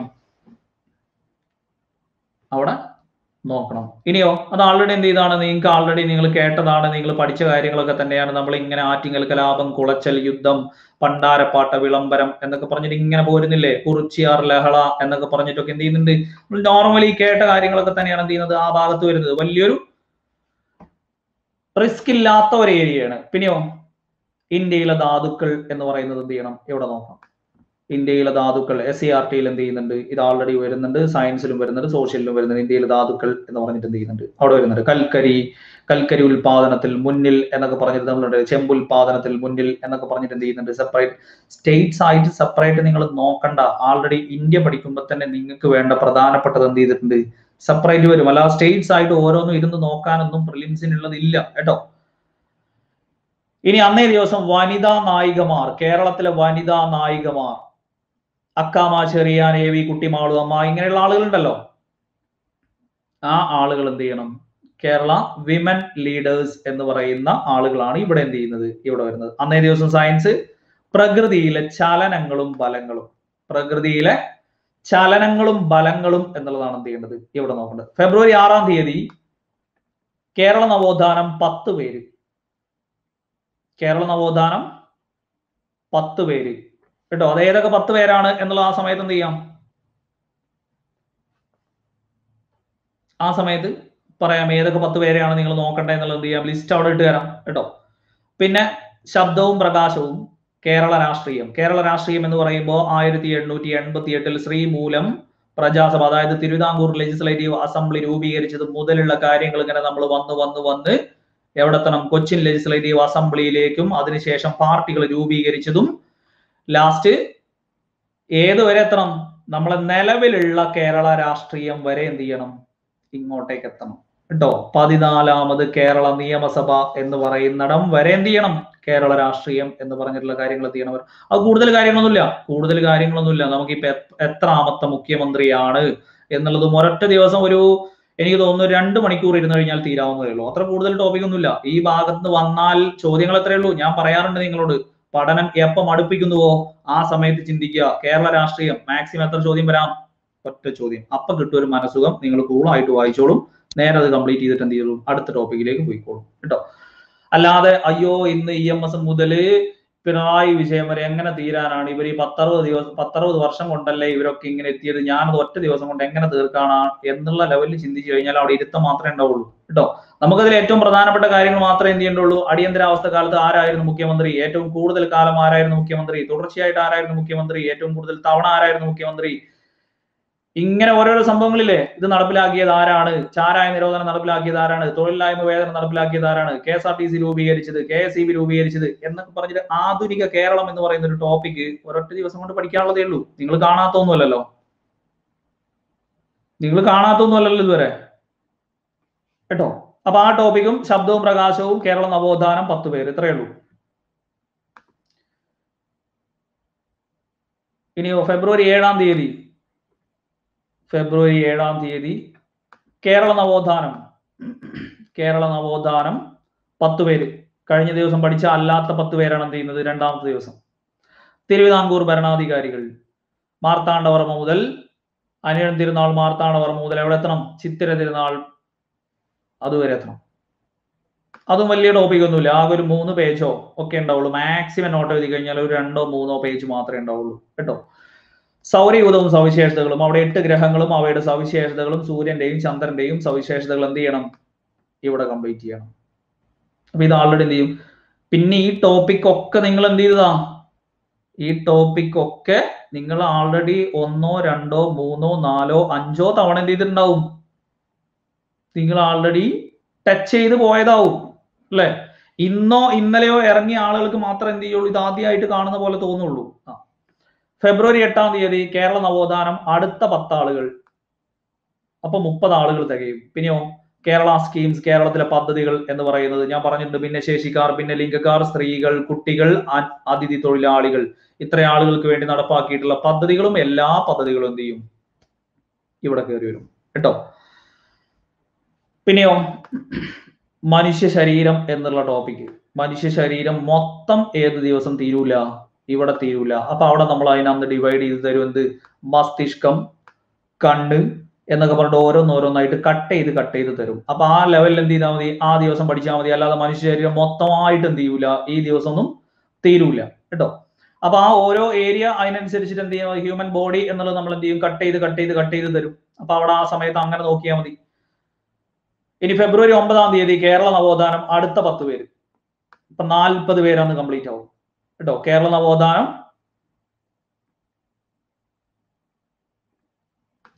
അവിടെ നോക്കണം ഇനിയോ അത് ആൾറെഡി എന്ത് ചെയ്താണ് നിങ്ങൾക്ക് ആൾറെഡി നിങ്ങൾ കേട്ടതാണ് നിങ്ങൾ പഠിച്ച കാര്യങ്ങളൊക്കെ തന്നെയാണ് നമ്മൾ ഇങ്ങനെ ആറ്റിങ്ങൽ കലാപം കുളച്ചൽ യുദ്ധം പണ്ടാരപ്പാട്ട വിളംബരം എന്നൊക്കെ പറഞ്ഞിട്ട് ഇങ്ങനെ പോരുന്നില്ലേ കുറിച്ചിയാർ ലഹള എന്നൊക്കെ പറഞ്ഞിട്ടൊക്കെ എന്ത് ചെയ്യുന്നുണ്ട് നമ്മൾ നോർമലി കേട്ട കാര്യങ്ങളൊക്കെ തന്നെയാണ് എന്ത് ചെയ്യുന്നത് ആ ഭാഗത്ത് വരുന്നത് വലിയൊരു റിസ്ക് ഇല്ലാത്ത ഒരു ഏരിയയാണ് പിന്നെയോ ഇന്ത്യയിലെ ധാതുക്കൾ എന്ന് പറയുന്നത് എന്ത് ചെയ്യണം ഇവിടെ നോക്കാം ഇന്ത്യയിലെ ധാതുക്കൾ എസ് സി ആർ ടിയിൽ എന്ത് ചെയ്യുന്നുണ്ട് ഇത് ആൾറെഡി വരുന്നുണ്ട് സയൻസിലും വരുന്നുണ്ട് സോഷ്യലിലും വരുന്നുണ്ട് ഇന്ത്യയിലെ ധാതുക്കൾ എന്ന് പറഞ്ഞിട്ട് എന്ത് ചെയ്യുന്നുണ്ട് അവിടെ വരുന്നുണ്ട് കൽക്കരി കൽക്കരി ഉൽപാദനത്തിൽ മുന്നിൽ എന്നൊക്കെ പറഞ്ഞിട്ട് നമ്മളുണ്ട് ചെമ്പുൽപാദനത്തിൽ മുന്നിൽ എന്നൊക്കെ പറഞ്ഞിട്ട് എന്ത് ചെയ്യുന്നുണ്ട് സെപ്പറേറ്റ് സ്റ്റേറ്റ്സ് ആയിട്ട് സെപ്പറേറ്റ് നിങ്ങൾ നോക്കണ്ട ആൾറെഡി ഇന്ത്യ പഠിക്കുമ്പോൾ തന്നെ നിങ്ങൾക്ക് വേണ്ട പ്രധാനപ്പെട്ടത് എന്ത് ചെയ്തിട്ടുണ്ട് സെപ്പറേറ്റ് വരും അല്ല സ്റ്റേറ്റ്സ് ആയിട്ട് ഓരോന്നും ഇരുന്ന് നോക്കാനൊന്നും പ്രിലിംസിനുള്ളത് ഇല്ല കേട്ടോ ഇനി അന്നേ ദിവസം വനിതാ നായികമാർ കേരളത്തിലെ വനിതാ നായികമാർ അക്കാമ ചെറിയാൻ എ വി കുട്ടിമാളു അമ്മ ഇങ്ങനെയുള്ള ആളുകളുണ്ടല്ലോ ആ ആളുകൾ എന്ത് ചെയ്യണം കേരള വിമൻ ലീഡേഴ്സ് എന്ന് പറയുന്ന ആളുകളാണ് ഇവിടെ എന്ത് ചെയ്യുന്നത് ഇവിടെ വരുന്നത് അന്നേ ദിവസം സയൻസ് പ്രകൃതിയിലെ ചലനങ്ങളും ബലങ്ങളും പ്രകൃതിയിലെ ചലനങ്ങളും ബലങ്ങളും എന്നുള്ളതാണ് എന്ത് ചെയ്യേണ്ടത് ഇവിടെ നോക്കേണ്ടത് ഫെബ്രുവരി ആറാം തീയതി കേരള നവോത്ഥാനം പത്ത് പേര് കേരള നവോത്ഥാനം പത്ത് പേര് കേട്ടോ അത് ഏതൊക്കെ പത്ത് പേരാണ് എന്നുള്ള ആ സമയത്ത് എന്ത് ചെയ്യാം ആ സമയത്ത് പറയാം ഏതൊക്കെ പത്ത് പേരെയാണ് നിങ്ങൾ നോക്കണ്ടേ എന്നുള്ളത് എന്ത് ചെയ്യാം ലിസ്റ്റ് അവിടെ ഇട്ട് തരാം കേട്ടോ പിന്നെ ശബ്ദവും പ്രകാശവും കേരള രാഷ്ട്രീയം കേരള രാഷ്ട്രീയം എന്ന് പറയുമ്പോൾ ആയിരത്തി എണ്ണൂറ്റി എൺപത്തി എട്ടിൽ ശ്രീമൂലം പ്രജാസഭ അതായത് തിരുവിതാംകൂർ ലെജിസ്ലേറ്റീവ് അസംബ്ലി രൂപീകരിച്ചത് മുതലുള്ള കാര്യങ്ങൾ ഇങ്ങനെ നമ്മൾ വന്ന് വന്ന് വന്ന് എവിടെത്തണം കൊച്ചിൻ ലെജിസ്ലേറ്റീവ് അസംബ്ലിയിലേക്കും അതിനുശേഷം പാർട്ടികൾ രൂപീകരിച്ചതും ലാസ്റ്റ് ഏത് വരെ എത്തണം നമ്മളെ നിലവിലുള്ള കേരള രാഷ്ട്രീയം വരെ എന്ത് ചെയ്യണം ഇങ്ങോട്ടേക്ക് എത്തണം കേട്ടോ പതിനാലാമത് കേരള നിയമസഭ എന്ന് പറയുന്നിടം വരെ എന്ത് ചെയ്യണം കേരള രാഷ്ട്രീയം എന്ന് പറഞ്ഞിട്ടുള്ള കാര്യങ്ങൾ എന്ത് ചെയ്യണം അത് കൂടുതൽ കാര്യങ്ങളൊന്നുമില്ല കൂടുതൽ കാര്യങ്ങളൊന്നുമില്ല നമുക്കിപ്പോ എത്ര- എത്രാമത്തെ മുഖ്യമന്ത്രിയാണ് എന്നുള്ളതും ഒരൊറ്റ ദിവസം ഒരു എനിക്ക് തോന്നുന്നു രണ്ട് മണിക്കൂർ ഇരുന്ന് കഴിഞ്ഞാൽ തീരാവുന്നതേ ഉള്ളൂ അത്ര കൂടുതൽ ടോപ്പിക് ഒന്നുമില്ല ഈ ഭാഗത്ത് നിന്ന് വന്നാൽ ചോദ്യങ്ങൾ എത്രയേ ഉള്ളൂ ഞാൻ പറയാറുണ്ട് നിങ്ങളോട് പഠനം എപ്പം അടുപ്പിക്കുന്നുവോ ആ സമയത്ത് ചിന്തിക്കുക കേരള രാഷ്ട്രീയം മാക്സിമം എത്ര ചോദ്യം വരാം ഒറ്റ ചോദ്യം അപ്പൊ കിട്ടും ഒരു മനസുഖം നിങ്ങൾ കൂളായിട്ട് വായിച്ചോളും നേരെ അത് കംപ്ലീറ്റ് ചെയ്തിട്ട് എന്ത് ചെയ്തോളും അടുത്ത ടോപ്പിക്കിലേക്ക് പോയിക്കോളും കേട്ടോ അല്ലാതെ അയ്യോ ഇന്ന് ഇ എം എസ് മുതല് പിണറായി വിജയൻ വരെ എങ്ങനെ തീരാനാണ് ഇവർ ഈ പത്തറുപത് ദിവസം പത്തറുപത് വർഷം കൊണ്ടല്ലേ ഇവരൊക്കെ ഇങ്ങനെ എത്തിയത് ഞാനത് ഒറ്റ ദിവസം കൊണ്ട് എങ്ങനെ തീർക്കാനാ എന്നുള്ള ലെവലിൽ ചിന്തിച്ചു കഴിഞ്ഞാൽ അവിടെ ഇരുത്തം മാത്രമേ ഉണ്ടാവുള്ളൂ കേട്ടോ നമുക്കതിൽ ഏറ്റവും പ്രധാനപ്പെട്ട കാര്യങ്ങൾ മാത്രമേ എന്ത് ചെയ്യേണ്ടുള്ളൂ അടിയന്തരാവസ്ഥ കാലത്ത് ആരായിരുന്നു മുഖ്യമന്ത്രി ഏറ്റവും കൂടുതൽ കാലം ആരായിരുന്നു മുഖ്യമന്ത്രി തുടർച്ചയായിട്ട് ആരായിരുന്നു മുഖ്യമന്ത്രി ഏറ്റവും കൂടുതൽ തവണ ആരായിരുന്നു മുഖ്യമന്ത്രി ഇങ്ങനെ ഓരോരോ സംഭവങ്ങളില്ലേ ഇത് നടപ്പിലാക്കിയത് ആരാണ് ചാരായ നിരോധനം നടപ്പിലാക്കിയത് ആരാണ് തൊഴിലില്ലായ്മ വേതനം നടപ്പിലാക്കിയത് ആരാണ് K S R T C രൂപീകരിച്ചത് കെ എസ് ഇ ബി രൂപീകരിച്ചത് എന്നൊക്കെ പറഞ്ഞിട്ട് ആധുനിക കേരളം എന്ന് പറയുന്ന ഒരു ടോപ്പിക് ഒരൊറ്റ ദിവസം കൊണ്ട് പഠിക്കാനുള്ളതേ ഉള്ളൂ നിങ്ങൾ കാണാത്തൊന്നുമല്ലല്ലോ നിങ്ങൾ കാണാത്തൊന്നുമല്ലല്ലോ ഇതുവരെ കേട്ടോ അപ്പൊ ആ ടോപ്പിക്കും ശബ്ദവും പ്രകാശവും കേരള നവോത്ഥാനം പത്ത് പേര് ഇത്രയേ ഉള്ളൂ ഇനിയോ ഫെബ്രുവരി ഏഴാം തീയതി ഫെബ്രുവരി ഏഴാം തീയതി കേരള നവോത്ഥാനം കേരള നവോത്ഥാനം പത്ത് പേര് കഴിഞ്ഞ ദിവസം പഠിച്ച അല്ലാത്ത പത്ത് പേരാണ് എന്ത് ചെയ്യുന്നത് രണ്ടാമത്തെ ദിവസം തിരുവിതാംകൂർ ഭരണാധികാരികൾ മാർത്താണ്ഡവർമ്മ മുതൽ അനിഴം തിരുനാൾ മാർത്താണ്ഡവർമ്മ മുതൽ എവിടെ എത്തണം ചിത്തിര തിരുനാൾ അതുവരെ എത്തണം അതും വലിയ ടോപ്പിക് ഒന്നുമില്ല ആകെ ഒരു മൂന്ന് പേജോ ഒക്കെ ഉണ്ടാവുള്ളൂ മാക്സിമം നോട്ട് എഴുതി കഴിഞ്ഞാൽ ഒരു രണ്ടോ മൂന്നോ പേജ് മാത്രമേ ഉണ്ടാവുള്ളൂ കേട്ടോ സൗരയൂഥവും സവിശേഷതകളും അവിടെ എട്ട് ഗ്രഹങ്ങളും അവയുടെ സവിശേഷതകളും സൂര്യന്റെയും ചന്ദ്രന്റെയും സവിശേഷതകൾ എന്ത് ചെയ്യണം ഇവിടെ കംപ്ലീറ്റ് ചെയ്യണം അപ്പൊ ഇത് ആൾറെഡി എന്ത് ചെയ്യും പിന്നെ ഈ ടോപ്പിക് ഒക്കെ നിങ്ങൾ എന്ത് ചെയ്തതാ ഈ ടോപ്പിക് ഒക്കെ നിങ്ങൾ ആൾറെഡി ഒന്നോ രണ്ടോ മൂന്നോ നാലോ അഞ്ചോ തവണ എന്ത് ചെയ്തിട്ടുണ്ടാവും നിങ്ങൾ ആൾറെഡി ടച്ച് ചെയ്ത് പോയതാവും അല്ലെ ഇന്നോ ഇന്നലെയോ ഇറങ്ങിയ ആളുകൾക്ക് മാത്രം എന്ത് ചെയ്യുള്ളൂ ഇത് ആദ്യമായിട്ട് കാണുന്ന പോലെ തോന്നുള്ളൂ ആ ഫെബ്രുവരി എട്ടാം തീയതി കേരള നവോത്ഥാനം അടുത്ത പത്താളുകൾ അപ്പൊ മുപ്പത് ആളുകൾ തികയും പിന്നെയോ കേരള സ്കീംസ് കേരളത്തിലെ പദ്ധതികൾ എന്ന് പറയുന്നത് ഞാൻ പറഞ്ഞിട്ടുണ്ട് ഭിന്നശേഷിക്കാർ ഭിന്നലിംഗക്കാർ സ്ത്രീകൾ കുട്ടികൾ അ- അതിഥി തൊഴിലാളികൾ ഇത്ര ആളുകൾക്ക് വേണ്ടി നടപ്പാക്കിയിട്ടുള്ള പദ്ധതികളും എല്ലാ പദ്ധതികളും എന്ത് ചെയ്യും ഇവിടെ കയറി വരും കേട്ടോ പിന്നെയോ മനുഷ്യ ശരീരം എന്നുള്ള ടോപ്പിക് മനുഷ്യ ശരീരം മൊത്തം ഏത് ദിവസം തീരൂല ഇവിടെ തീരൂല അപ്പൊ അവിടെ നമ്മൾ അതിനന്ന് ഡിവൈഡ് ചെയ്ത് തരും എന്ത് മസ്തിഷ്കം കണ്ണ് എന്നൊക്കെ പറഞ്ഞിട്ട് ഓരോന്നോരോന്നായിട്ട് കട്ട് ചെയ്ത് കട്ട് ചെയ്ത് തരും അപ്പൊ ആ ലെവലിൽ എന്ത് ചെയ്താൽ മതി ആ ദിവസം പഠിച്ചാൽ മതി അല്ലാതെ മനുഷ്യ ശരീരം മൊത്തമായിട്ട് എന്ത് ചെയ്യൂല ഈ ദിവസം ഒന്നും തീരൂല കേട്ടോ അപ്പൊ ആ ഓരോ ഏരിയ അതിനനുസരിച്ചിട്ട് എന്ത് ചെയ്യും ഹ്യൂമൻ ബോഡി എന്നുള്ളത് നമ്മൾ എന്ത് ചെയ്യും കട്ട് ചെയ്ത് കട്ട് ചെയ്ത് കട്ട് ചെയ്ത് തരും അപ്പൊ അവിടെ ആ സമയത്ത് അങ്ങനെ നോക്കിയാൽ മതി ഇനി ഫെബ്രുവരി ഒമ്പതാം തീയതി കേരള നവോത്ഥാനം അടുത്ത പത്ത് പേര് ഇപ്പൊ നാൽപ്പത് പേരാണ് കംപ്ലീറ്റ് ആവും കേട്ടോ കേരള നവോത്ഥാനം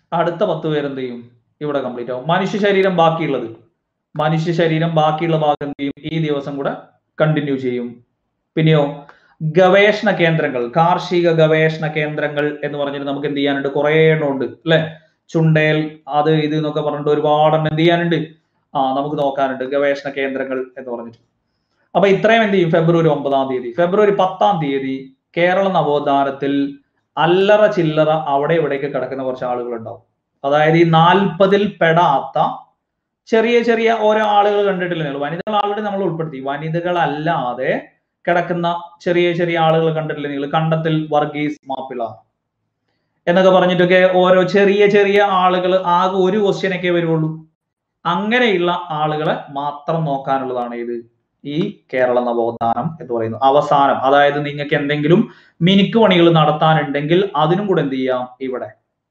അടുത്ത പത്ത് പേര് എന്ത് ചെയ്യും ഇവിടെ കംപ്ലീറ്റ് ആവും മനുഷ്യ ശരീരം ബാക്കിയുള്ളത് മനുഷ്യ ശരീരം ബാക്കിയുള്ള ഭാഗം എന്ത് ചെയ്യും ഈ ദിവസം കൂടെ കണ്ടിന്യൂ ചെയ്യും പിന്നെയോ ഗവേഷണ കേന്ദ്രങ്ങൾ കാർഷിക ഗവേഷണ കേന്ദ്രങ്ങൾ എന്ന് പറഞ്ഞിട്ട് നമുക്ക് എന്ത് ചെയ്യാനുണ്ട് കുറേ എണ്ണം ഉണ്ട് അല്ലെ ചുണ്ടേൽ അത് ഇത് എന്നൊക്കെ പറഞ്ഞിട്ട് ഒരുപാട് എണ്ണം എന്ത് ചെയ്യാനുണ്ട് ആ നമുക്ക് നോക്കാനുണ്ട് ഗവേഷണ കേന്ദ്രങ്ങൾ എന്ന് പറഞ്ഞിട്ട് അപ്പൊ ഇത്രയും എന്ത് ചെയ്യും ഫെബ്രുവരി ഒമ്പതാം തീയതി ഫെബ്രുവരി പത്താം തീയതി കേരള നവോത്ഥാനത്തിൽ അല്ലറ ചില്ലറ അവിടെ ഇവിടേക്ക് കിടക്കുന്ന കുറച്ച് ആളുകൾ ഉണ്ടാവും അതായത് ഈ നാൽപ്പതിൽ പെടാത്ത ചെറിയ ചെറിയ ഓരോ ആളുകൾ കണ്ടിട്ടില്ല നിങ്ങൾ വനിതകൾ ആൾറെഡി നമ്മൾ ഉൾപ്പെടുത്തി വനിതകളല്ലാതെ കിടക്കുന്ന ചെറിയ ചെറിയ ആളുകൾ കണ്ടിട്ടില്ല നിങ്ങൾ കണ്ടത്തിൽ വർഗീസ് മാപ്പിള എന്നൊക്കെ പറഞ്ഞിട്ടൊക്കെ ഓരോ ചെറിയ ചെറിയ ആളുകൾ ആകെ ഒരു ക്വസ്റ്റ്യനൊക്കെ വരുള്ളൂ അങ്ങനെയുള്ള ആളുകളെ മാത്രം നോക്കാനുള്ളതാണ് ഇത് ഈ കേരള നവോത്ഥാനം എന്ന് പറയുന്നത് അവസാനം അതായത് നിങ്ങൾക്ക് എന്തെങ്കിലും മിനുക്ക് പണികൾ നടത്താനുണ്ടെങ്കിൽ അതിനും കൂടെ എന്ത് ചെയ്യാം ഇവിടെ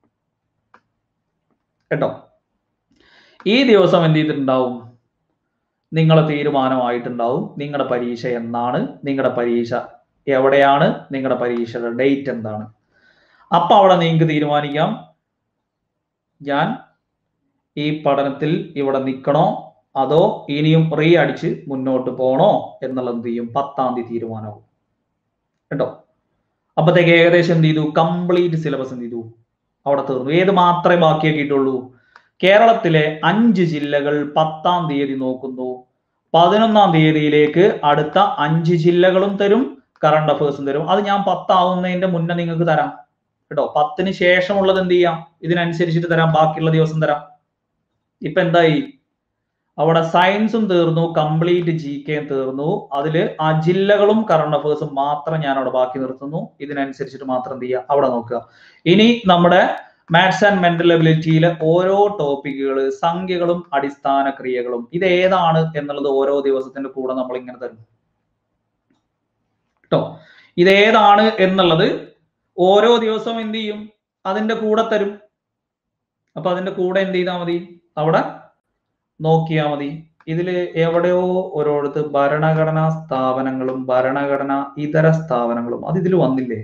കേട്ടോ ഈ ദിവസം എന്ത് ചെയ്തിട്ടുണ്ടാവും നിങ്ങളെ തീരുമാനമായിട്ടുണ്ടാവും നിങ്ങളുടെ പരീക്ഷ എന്നാണ് നിങ്ങളുടെ പരീക്ഷ എവിടെയാണ് നിങ്ങളുടെ പരീക്ഷയുടെ ഡേറ്റ് എന്താണ് അപ്പൊ അവിടെ നിങ്ങൾക്ക് തീരുമാനിക്കാം ഞാൻ ഈ പഠനത്തിൽ ഇവിടെ നിൽക്കണോ അതോ ഇനിയും റീ അടിച്ച് മുന്നോട്ട് പോണോ എന്നുള്ളത് എന്ത് ചെയ്യും പത്താം തീയതി തീരുമാനമാവും കേട്ടോ അപ്പത്തേക്ക് ഏകദേശം എന്ത് ചെയ്തു കംപ്ലീറ്റ് സിലബസ് എന്ത് ചെയ്തു അവിടെ തീർന്നു ഏത് മാത്രമേ ബാക്കിയാക്കിയിട്ടുള്ളൂ കേരളത്തിലെ അഞ്ച് ജില്ലകൾ പത്താം തീയതി നോക്കുന്നു പതിനൊന്നാം തീയതിയിലേക്ക് അടുത്ത അഞ്ച് ജില്ലകളും തരും കറണ്ട് അഫേഴ്സും തരും അത് ഞാൻ പത്താവുന്നതിന്റെ മുന്നേ നിങ്ങൾക്ക് തരാം കേട്ടോ പത്തിന് ശേഷമുള്ളത് എന്ത് ചെയ്യാം ഇതിനനുസരിച്ചിട്ട് തരാം ബാക്കിയുള്ള ദിവസം തരാം ഇപ്പൊ എന്തായി അവിടെ സയൻസും തീർന്നു കംപ്ലീറ്റ് ജി കെ തീർന്നു അതില് ആ ജില്ലകളും കറണ്ട് അഫേഴ്സും മാത്രം ഞാൻ അവിടെ ബാക്കി നിർത്തുന്നു ഇതിനനുസരിച്ചിട്ട് മാത്രം എന്ത് ചെയ്യുക അവിടെ നോക്കുക ഇനി നമ്മുടെ മാത്സ് ആൻഡ് മെന്റൽ എബിലിറ്റിയിലെ ഓരോ ടോപ്പിക്കുകൾ സംഖ്യകളും അടിസ്ഥാന ക്രിയകളും ഇത് ഏതാണ് എന്നുള്ളത് ഓരോ ദിവസത്തിന്റെ കൂടെ നമ്മൾ ഇങ്ങനെ തരും കേട്ടോ ഇതേതാണ് എന്നുള്ളത് ഓരോ ദിവസവും എന്ത് ചെയ്യും അതിന്റെ കൂടെ തരും അപ്പൊ അതിന്റെ കൂടെ എന്ത് ചെയ്താൽ മതി അവിടെ നോക്കിയാൽ മതി ഇതിൽ എവിടെയോ ഓരോരുത്ത് ഭരണഘടനാ സ്ഥാപനങ്ങളും ഭരണഘടനാ ഇതര സ്ഥാപനങ്ങളും അത് ഇതിൽ വന്നില്ലേ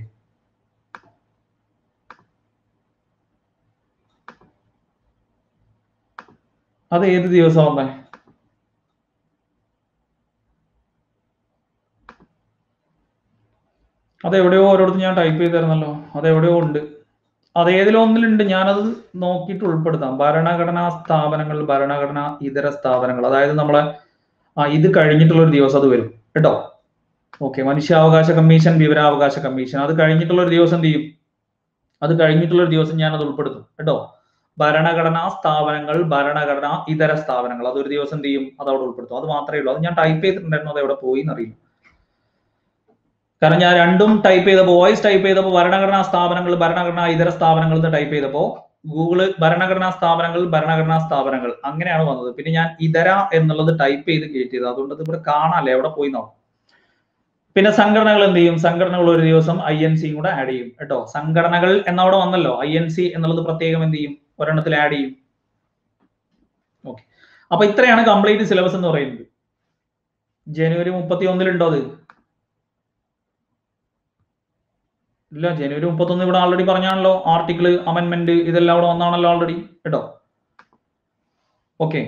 അത് ഏത് ദിവസം വന്നേ അത് എവിടെയോ ഓരോരുത്തർ ഞാൻ ടൈപ്പ് ചെയ്തായിരുന്നല്ലോ അത് എവിടെയോ ഉണ്ട് അത് ഏതിലൊന്നിലുണ്ട് ഞാനത് നോക്കിയിട്ട് ഉൾപ്പെടുത്താം ഭരണഘടനാ സ്ഥാപനങ്ങൾ ഭരണഘടനാ ഇതര സ്ഥാപനങ്ങൾ അതായത് നമ്മളെ ആ ഇത് കഴിഞ്ഞിട്ടുള്ള ഒരു ദിവസം അത് വരും കേട്ടോ ഓക്കെ മനുഷ്യാവകാശ കമ്മീഷൻ വിവരാവകാശ കമ്മീഷൻ അത് കഴിഞ്ഞിട്ടുള്ള ഒരു ദിവസം എന്ത് ചെയ്യും അത് കഴിഞ്ഞിട്ടുള്ള ഒരു ദിവസം ഞാൻ അത് ഉൾപ്പെടുത്തും കേട്ടോ ഭരണഘടനാ സ്ഥാപനങ്ങൾ ഭരണഘടനാ ഇതര സ്ഥാപനങ്ങൾ അതൊരു ദിവസം എന്ത് ചെയ്യും അത് അവിടെ ഉൾപ്പെടുത്തും അത് മാത്രമേ ഉള്ളൂ അത് ഞാൻ ടൈപ്പ് ചെയ്തിട്ടുണ്ടായിരുന്നു അത് എവിടെ പോയി എന്നറിയില്ല കാരണം ഞാൻ രണ്ടും ടൈപ്പ് ചെയ്തപ്പോൾ വോയിസ് ടൈപ്പ് ചെയ്തപ്പോൾ ഭരണഘടനാ സ്ഥാപനങ്ങൾ ഭരണഘടനാ ഇതര സ്ഥാപനങ്ങൾ എന്ന് ടൈപ്പ് ചെയ്തപ്പോൾ ഗൂഗിള് ഭരണഘടനാ സ്ഥാപനങ്ങൾ ഭരണഘടനാ സ്ഥാപനങ്ങൾ അങ്ങനെയാണ് വന്നത് പിന്നെ ഞാൻ ഇതര എന്നുള്ളത് ടൈപ്പ് ചെയ്ത് കയറ്റിയത് അതുകൊണ്ട് ഇത് ഇവിടെ കാണാല്ലേ എവിടെ പോയി നോക്കാം പിന്നെ സംഘടനകൾ എന്ത് ചെയ്യും സംഘടനകൾ ഒരു ദിവസം ഐ എൻ സിയും കൂടെ ആഡ് ചെയ്യും കേട്ടോ സംഘടനകൾ എന്നവിടെ വന്നല്ലോ ഐ എൻ സി എന്നുള്ളത് പ്രത്യേകം എന്ത് ചെയ്യും ഒരെണ്ണത്തിൽ ആഡ് ചെയ്യും ഓക്കെ അപ്പൊ ഇത്രയാണ് കംപ്ലീറ്റ് സിലബസ് എന്ന് പറയുന്നത് ജനുവരി മുപ്പത്തി ഒന്നിലുണ്ടോ അത് ഇല്ല ജനുവരി മുപ്പത്തൊന്ന് ഇവിടെ ആൾറെഡി പറഞ്ഞാണല്ലോ ആർട്ടിക്കിൾ അമെന്റ്മെന്റ് ഇതെല്ലാം ഇവിടെ വന്നാണല്ലോ ആൾറെഡി കേട്ടോ ഓക്കെ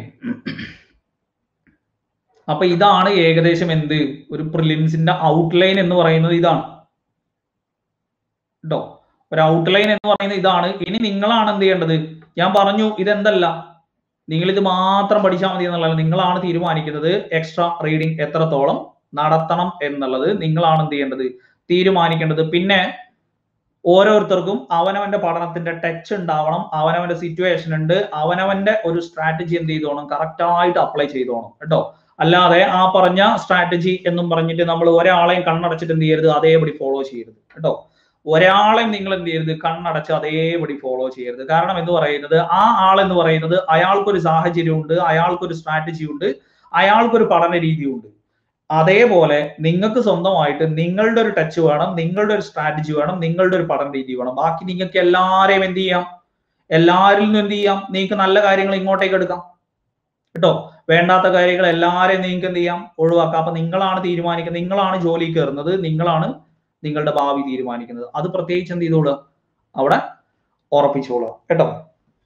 അപ്പൊ ഇതാണ് ഏകദേശം എന്ത് ഒരു പ്രിലിംസിന്റെ ഔട്ട്ലൈൻ എന്ന് പറയുന്നത് ഇതാണ് കേട്ടോ ഒരു ഔട്ട്ലൈൻ എന്ന് പറയുന്നത് ഇതാണ് ഇനി നിങ്ങളാണ് എന്ത് ചെയ്യേണ്ടത് ഞാൻ പറഞ്ഞു ഇതെന്തല്ല നിങ്ങൾ ഇത് മാത്രം പഠിച്ചാൽ മതി എന്നുള്ളത് നിങ്ങളാണ് തീരുമാനിക്കുന്നത് എക്സ്ട്രാ റീഡിംഗ് എത്രത്തോളം നടത്തണം എന്നുള്ളത് നിങ്ങളാണ് എന്ത് ചെയ്യേണ്ടത് തീരുമാനിക്കേണ്ടത് പിന്നെ ഓരോരുത്തർക്കും അവനവന്റെ പഠനത്തിന്റെ ടച്ച് ഉണ്ടാവണം അവനവന്റെ സിറ്റുവേഷൻ ഉണ്ട് അവനവന്റെ ഒരു സ്ട്രാറ്റജി എന്ത് ചെയ്തോണം കറക്റ്റ് ആയിട്ട് അപ്ലൈ ചെയ്തോണം കേട്ടോ അല്ലാതെ ആ പറഞ്ഞ സ്ട്രാറ്റജി എന്നും പറഞ്ഞിട്ട് നമ്മൾ ഒരാളെയും കണ്ണടച്ചിട്ട് എന്ത് ചെയ്യരുത് അതേപടി ഫോളോ ചെയ്യരുത് കേട്ടോ ഒരാളെയും നിങ്ങൾ എന്ത് ചെയ്യരുത് കണ്ണടച്ച് അതേപടി ഫോളോ ചെയ്യരുത് കാരണം എന്ന് പറയുന്നത് ആ ആൾ എന്ന് പറയുന്നത് അയാൾക്കൊരു സാഹചര്യം ഉണ്ട് അയാൾക്കൊരു സ്ട്രാറ്റജി ഉണ്ട് അയാൾക്കൊരു പഠന രീതി ഉണ്ട് അതേപോലെ നിങ്ങൾക്ക് സ്വന്തമായിട്ട് നിങ്ങളുടെ ഒരു ടച്ച് വേണം നിങ്ങളുടെ ഒരു സ്ട്രാറ്റജി വേണം നിങ്ങളുടെ ഒരു പഠന രീതി വേണം ബാക്കി നിങ്ങൾക്ക് എല്ലാവരെയും എന്ത് ചെയ്യാം എല്ലാവരിൽ നിന്നും എന്ത് ചെയ്യാം നിങ്ങൾക്ക് നല്ല കാര്യങ്ങൾ ഇങ്ങോട്ടേക്ക് എടുക്കാം കേട്ടോ വേണ്ടാത്ത കാര്യങ്ങൾ എല്ലാവരെയും നിങ്ങൾക്ക് എന്ത് ചെയ്യാം ഒഴിവാക്കാം അപ്പൊ നിങ്ങളാണ് തീരുമാനിക്കുന്നത് നിങ്ങളാണ് ജോലി കയറുന്നത് നിങ്ങളാണ് നിങ്ങളുടെ ഭാവി തീരുമാനിക്കുന്നത് അത് പ്രത്യേകിച്ച് എന്ത് ചെയ്തോളുക അവിടെ ഉറപ്പിച്ചോളുക കേട്ടോ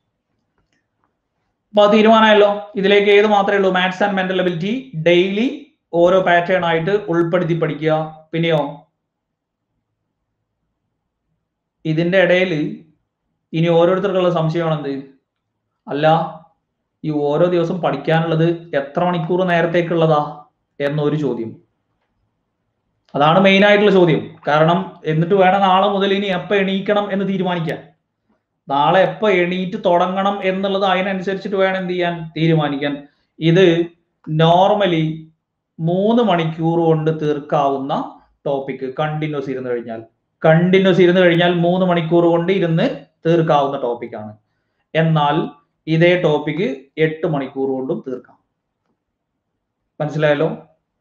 അപ്പൊ അത് തീരുമാനമായല്ലോ ഇതിലേക്ക് ഏത് മാത്രമേ ഉള്ളൂ maths and mental ability daily ഓരോ പാറ്റേൺ ആയിട്ട് ഉൾപ്പെടുത്തി പഠിക്കുക പിന്നെയോ ഇതിന്റെ ഇടയിൽ ഇനി ഓരോരുത്തർക്കുള്ള സംശയമാണ് എന്ത് അല്ല ഈ ഓരോ ദിവസം പഠിക്കാനുള്ളത് എത്ര മണിക്കൂർ നേരത്തേക്കുള്ളതാ എന്നൊരു ചോദ്യം അതാണ് മെയിൻ ആയിട്ടുള്ള ചോദ്യം കാരണം എന്നിട്ട് വേണം നാളെ മുതൽ ഇനി എപ്പോ എണീക്കണം എന്ന് തീരുമാനിക്കാൻ നാളെ എപ്പോ എണീറ്റ് തുടങ്ങണം എന്നുള്ളത് അതിനനുസരിച്ചിട്ട് വേണം എന്ത് ചെയ്യാൻ തീരുമാനിക്കാൻ ഇത് നോർമലി മൂന്ന് മണിക്കൂർ കൊണ്ട് തീർക്കാവുന്ന ടോപ്പിക് കണ്ടിന്യൂസ് ഇരുന്ന് കഴിഞ്ഞാൽ കണ്ടിന്യൂസ് ഇരുന്ന് കഴിഞ്ഞാൽ മൂന്ന് മണിക്കൂർ കൊണ്ട് ഇരുന്ന് തീർക്കാവുന്ന ടോപ്പിക്കാണ് എന്നാൽ ഇതേ ടോപ്പിക്ക് എട്ട് മണിക്കൂർ കൊണ്ടും തീർക്കാം മനസ്സിലായല്ലോ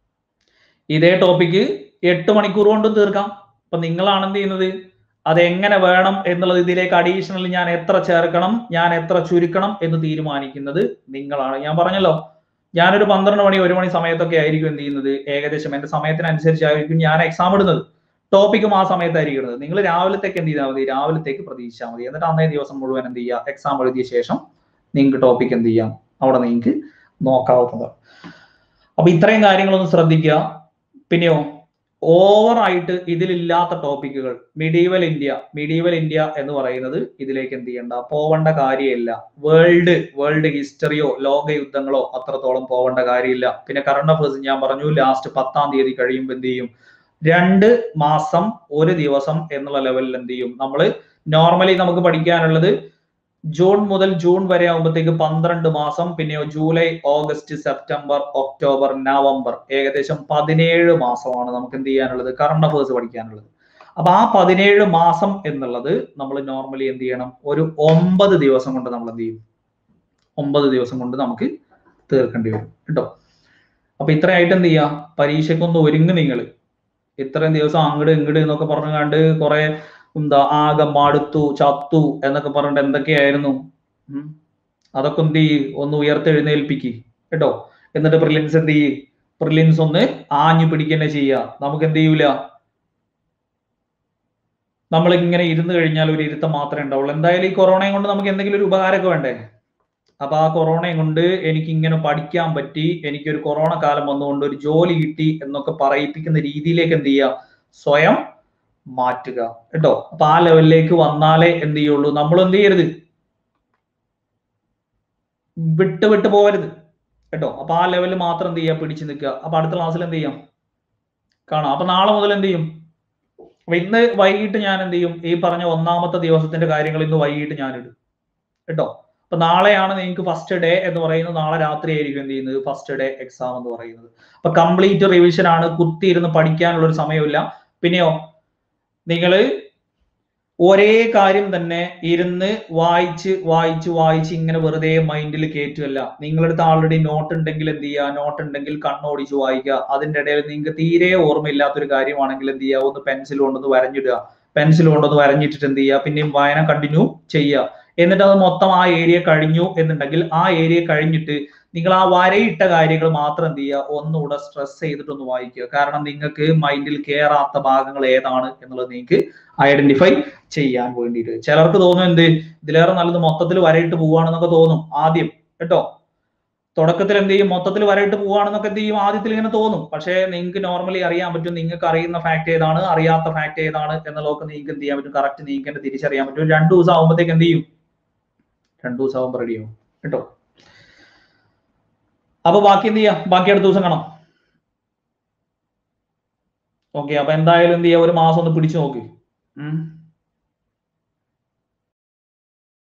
ഇതേ ടോപ്പിക്ക് എട്ട് മണിക്കൂർ കൊണ്ടും തീർക്കാം അപ്പൊ നിങ്ങളാണ് എന്ത് ചെയ്യുന്നത് അത് എങ്ങനെ വേണം എന്നുള്ളത് ഇതിലേക്ക് അഡീഷണൽ ഞാൻ എത്ര ചേർക്കണം ഞാൻ എത്ര ചുരുക്കണം എന്ന് തീരുമാനിക്കുന്നത് നിങ്ങളാണ് ഞാൻ പറഞ്ഞല്ലോ ഞാനൊരു പന്ത്രണ്ട് മണി ഒരു മണി സമയത്തൊക്കെ ആയിരിക്കും എന്ത് ചെയ്യുന്നത് ഏകദേശം എന്റെ സമയത്തിനനുസരിച്ചായിരിക്കും ഞാൻ എക്സാം ഇടുന്നത് ടോപ്പിക്കും ആ സമയത്തായിരിക്കും ഇടുന്നത് നിങ്ങൾ രാവിലത്തേക്ക് എന്ത് ചെയ്താൽ മതി രാവിലത്തേക്ക് പ്രതീക്ഷിച്ചാൽ മതി എന്നിട്ട് അന്നേ ദിവസം മുഴുവൻ എന്ത് ചെയ്യുക എക്സാം എഴുതിയ ശേഷം നിങ്ങൾക്ക് ടോപ്പിക് എന്ത് ചെയ്യാം അവിടെ നിങ്ങൾക്ക് നോക്കാവുന്നതാണ് അപ്പൊ ഇത്രയും കാര്യങ്ങളൊന്ന് ശ്രദ്ധിക്കുക പിന്നെയോ ഓവർ ആയിട്ട് ഇതിലില്ലാത്ത ടോപ്പിക്കുകൾ മിഡീവൽ ഇന്ത്യ മിഡീവൽ ഇന്ത്യ എന്ന് പറയുന്നത് ഇതിലേക്ക് എന്ത് ചെയ്യണ്ട പോവേണ്ട കാര്യമില്ല വേൾഡ് വേൾഡ് ഹിസ്റ്ററിയോ ലോക യുദ്ധങ്ങളോ അത്രത്തോളം പോവേണ്ട കാര്യമില്ല പിന്നെ കറണ്ട് അഫേഴ്സ് ഞാൻ പറഞ്ഞു ലാസ്റ്റ് പത്താം തീയതി കഴിയുമ്പോൾ എന്ത് ചെയ്യും രണ്ട് മാസം ഒരു ദിവസം എന്നുള്ള ലെവലിൽ എന്ത് ചെയ്യും നമ്മൾ നോർമലി നമുക്ക് പഠിക്കാനുള്ളത് ജൂൺ മുതൽ ജൂൺ വരെ ആകുമ്പോഴത്തേക്ക് പന്ത്രണ്ട് മാസം പിന്നെയോ July August September October November ഏകദേശം പതിനേഴ് മാസമാണ് നമുക്ക് എന്ത് ചെയ്യാനുള്ളത് കറണ്ട് അഫേഴ്സ് പഠിക്കാനുള്ളത് അപ്പൊ ആ പതിനേഴ് മാസം എന്നുള്ളത് നമ്മൾ നോർമലി എന്ത് ചെയ്യണം ഒരു ഒമ്പത് ദിവസം കൊണ്ട് നമ്മൾ എന്ത് ചെയ്യും ഒമ്പത് ദിവസം കൊണ്ട് നമുക്ക് തീർക്കേണ്ടി വരും കേട്ടോ അപ്പൊ ഇത്രയായിട്ട് എന്ത് ചെയ്യാം പരീക്ഷയ്ക്കൊന്ന് ഒരുങ്ങ് നിങ്ങൾ ഇത്രയും ദിവസം അങ്ങട് ഇങ്ങട് എന്നൊക്കെ പറഞ്ഞു കണ്ട് കുറെ എന്താ ആകെ മടുത്തു ചത്തു എന്നൊക്കെ പറഞ്ഞിട്ട് എന്തൊക്കെയായിരുന്നു ഉം. അതൊക്കെ എന്ത് ചെയ്യ് ഒന്ന് ഉയർത്തെഴുന്നേൽപ്പിക്ക് കേട്ടോ എന്നിട്ട് പ്രിലിംസ് എന്ത് ചെയ്യ് പ്രിലിംസ് ഒന്ന് ആഞ്ഞു പിടിക്കന്നെ ചെയ്യുക നമുക്ക് എന്ത് ചെയ്യൂല നമ്മൾ ഇങ്ങനെ ഇരുന്ന് കഴിഞ്ഞാൽ ഒരു ഇരുത്തം മാത്രമേ ഉണ്ടാവുള്ളൂ എന്തായാലും ഈ കൊറോണയും കൊണ്ട് നമുക്ക് എന്തെങ്കിലും ഒരു ഉപകാരമൊക്കെ വേണ്ടേ അപ്പൊ ആ കൊറോണയും കൊണ്ട് എനിക്ക് ഇങ്ങനെ പഠിക്കാൻ പറ്റി എനിക്കൊരു കൊറോണ കാലം വന്നുകൊണ്ട് ഒരു ജോലി കിട്ടി എന്നൊക്കെ പറയിപ്പിക്കുന്ന രീതിയിലേക്ക് എന്ത് ചെയ്യുക സ്വയം മാറ്റുക കേട്ടോ അപ്പൊ ആ ലെവലിലേക്ക് വന്നാലേ എന്ത് ചെയ്യുള്ളൂ നമ്മൾ എന്ത് ചെയ്യരുത് വിട്ട് വിട്ട് പോകരുത് കേട്ടോ അപ്പൊ ആ ലെവലിൽ മാത്രം എന്ത് ചെയ്യുക പിടിച്ചു നിൽക്കുക അപ്പൊ അടുത്ത ക്ലാസ്സിൽ എന്ത് ചെയ്യാം കാണാം അപ്പൊ നാളെ മുതൽ എന്ത് ചെയ്യും അപ്പൊ ഇന്ന് വൈകിട്ട് ഞാൻ എന്ത് ചെയ്യും ഈ പറഞ്ഞ ഒന്നാമത്തെ ദിവസത്തിന്റെ കാര്യങ്ങൾ ഇന്ന് വൈകിട്ട് ഞാൻ ഇടും കേട്ടോ അപ്പൊ നാളെയാണ് നിങ്ങൾക്ക് ഫസ്റ്റ് ഡേ എന്ന് പറയുന്നത് നാളെ രാത്രി ആയിരിക്കും എന്ത് ചെയ്യുന്നത് ഫസ്റ്റ് ഡേ എക്സാം എന്ന് പറയുന്നത് അപ്പൊ കംപ്ലീറ്റ് റിവിഷൻ ആണ് കുത്തിയിരുന്ന് പഠിക്കാനുള്ള ഒരു സമയമില്ല പിന്നെയോ നിങ്ങള് ഒരേ കാര്യം തന്നെ ഇരുന്ന് വായിച്ച് വായിച്ച് വായിച്ച് ഇങ്ങനെ വെറുതെ മൈൻഡിൽ കയറ്റുമല്ല നിങ്ങളടുത്ത് ആൾറെഡി നോട്ട് ഉണ്ടെങ്കിൽ എന്ത് ചെയ്യുക നോട്ട് ഉണ്ടെങ്കിൽ കണ്ണോടിച്ച് വായിക്കുക അതിന്റെ ഇടയിൽ നിങ്ങൾക്ക് തീരെ ഓർമ്മയില്ലാത്തൊരു കാര്യമാണെങ്കിൽ എന്ത് ചെയ്യുക ഒന്ന് പെൻസിൽ കൊണ്ടൊന്ന് വരഞ്ഞിടുക പെൻസിൽ കൊണ്ടൊന്ന് വരഞ്ഞിട്ടിട്ട് എന്ത് ചെയ്യുക പിന്നെയും വായന കണ്ടിന്യൂ ചെയ്യുക എന്നിട്ട് അത് മൊത്തം ആ ഏരിയ കഴിഞ്ഞു എന്നുണ്ടെങ്കിൽ ആ ഏരിയ കഴിഞ്ഞിട്ട് നിങ്ങൾ ആ വരയിട്ട കാര്യങ്ങൾ മാത്രം എന്ത് ചെയ്യുക ഒന്നുകൂടെ സ്ട്രെസ് ചെയ്തിട്ടൊന്ന് വായിക്കുക കാരണം നിങ്ങൾക്ക് മൈൻഡിൽ കയറാത്ത ഭാഗങ്ങൾ ഏതാണ് എന്നുള്ളത് നിങ്ങൾക്ക് ഐഡന്റിഫൈ ചെയ്യാൻ വേണ്ടിയിട്ട് ചിലർക്ക് തോന്നും എന്ത് ഇതിലേറെ നല്ലത് മൊത്തത്തിൽ വരയിട്ട് പോവാണെന്നൊക്കെ തോന്നും ആദ്യം കേട്ടോ തുടക്കത്തിൽ എന്ത് ചെയ്യും മൊത്തത്തിൽ വരയിട്ട് പോവാണെന്നൊക്കെ എന്ത് ചെയ്യും ആദ്യത്തിൽ ഇങ്ങനെ തോന്നും പക്ഷേ നിങ്ങൾക്ക് നോർമലി അറിയാൻ പറ്റും നിങ്ങൾക്ക് അറിയുന്ന ഫാക്ട് ഏതാണ് അറിയാത്ത ഫാക്ട് ഏതാണ് എന്നുള്ളതൊക്കെ നിങ്ങൾക്ക് എന്ത് ചെയ്യാൻ പറ്റും കറക്റ്റ് നിങ്ങൾക്ക് തന്നെ തിരിച്ചറിയാൻ പറ്റും രണ്ടു ദിവസം ആകുമ്പോഴത്തേക്ക് എന്ത് ചെയ്യും രണ്ടു ദിവസം ആകുമ്പോൾ റെഡി ആവും കേട്ടോ അപ്പൊ ബാക്കി എന്ത് ചെയ്യാം ബാക്കി അടുത്ത ദിവസം കാണാം ഓക്കെ അപ്പൊ എന്തായാലും എന്ത് ചെയ്യാം ഒരു മാസം ഒന്ന് പിടിച്ചു നോക്ക് ഉം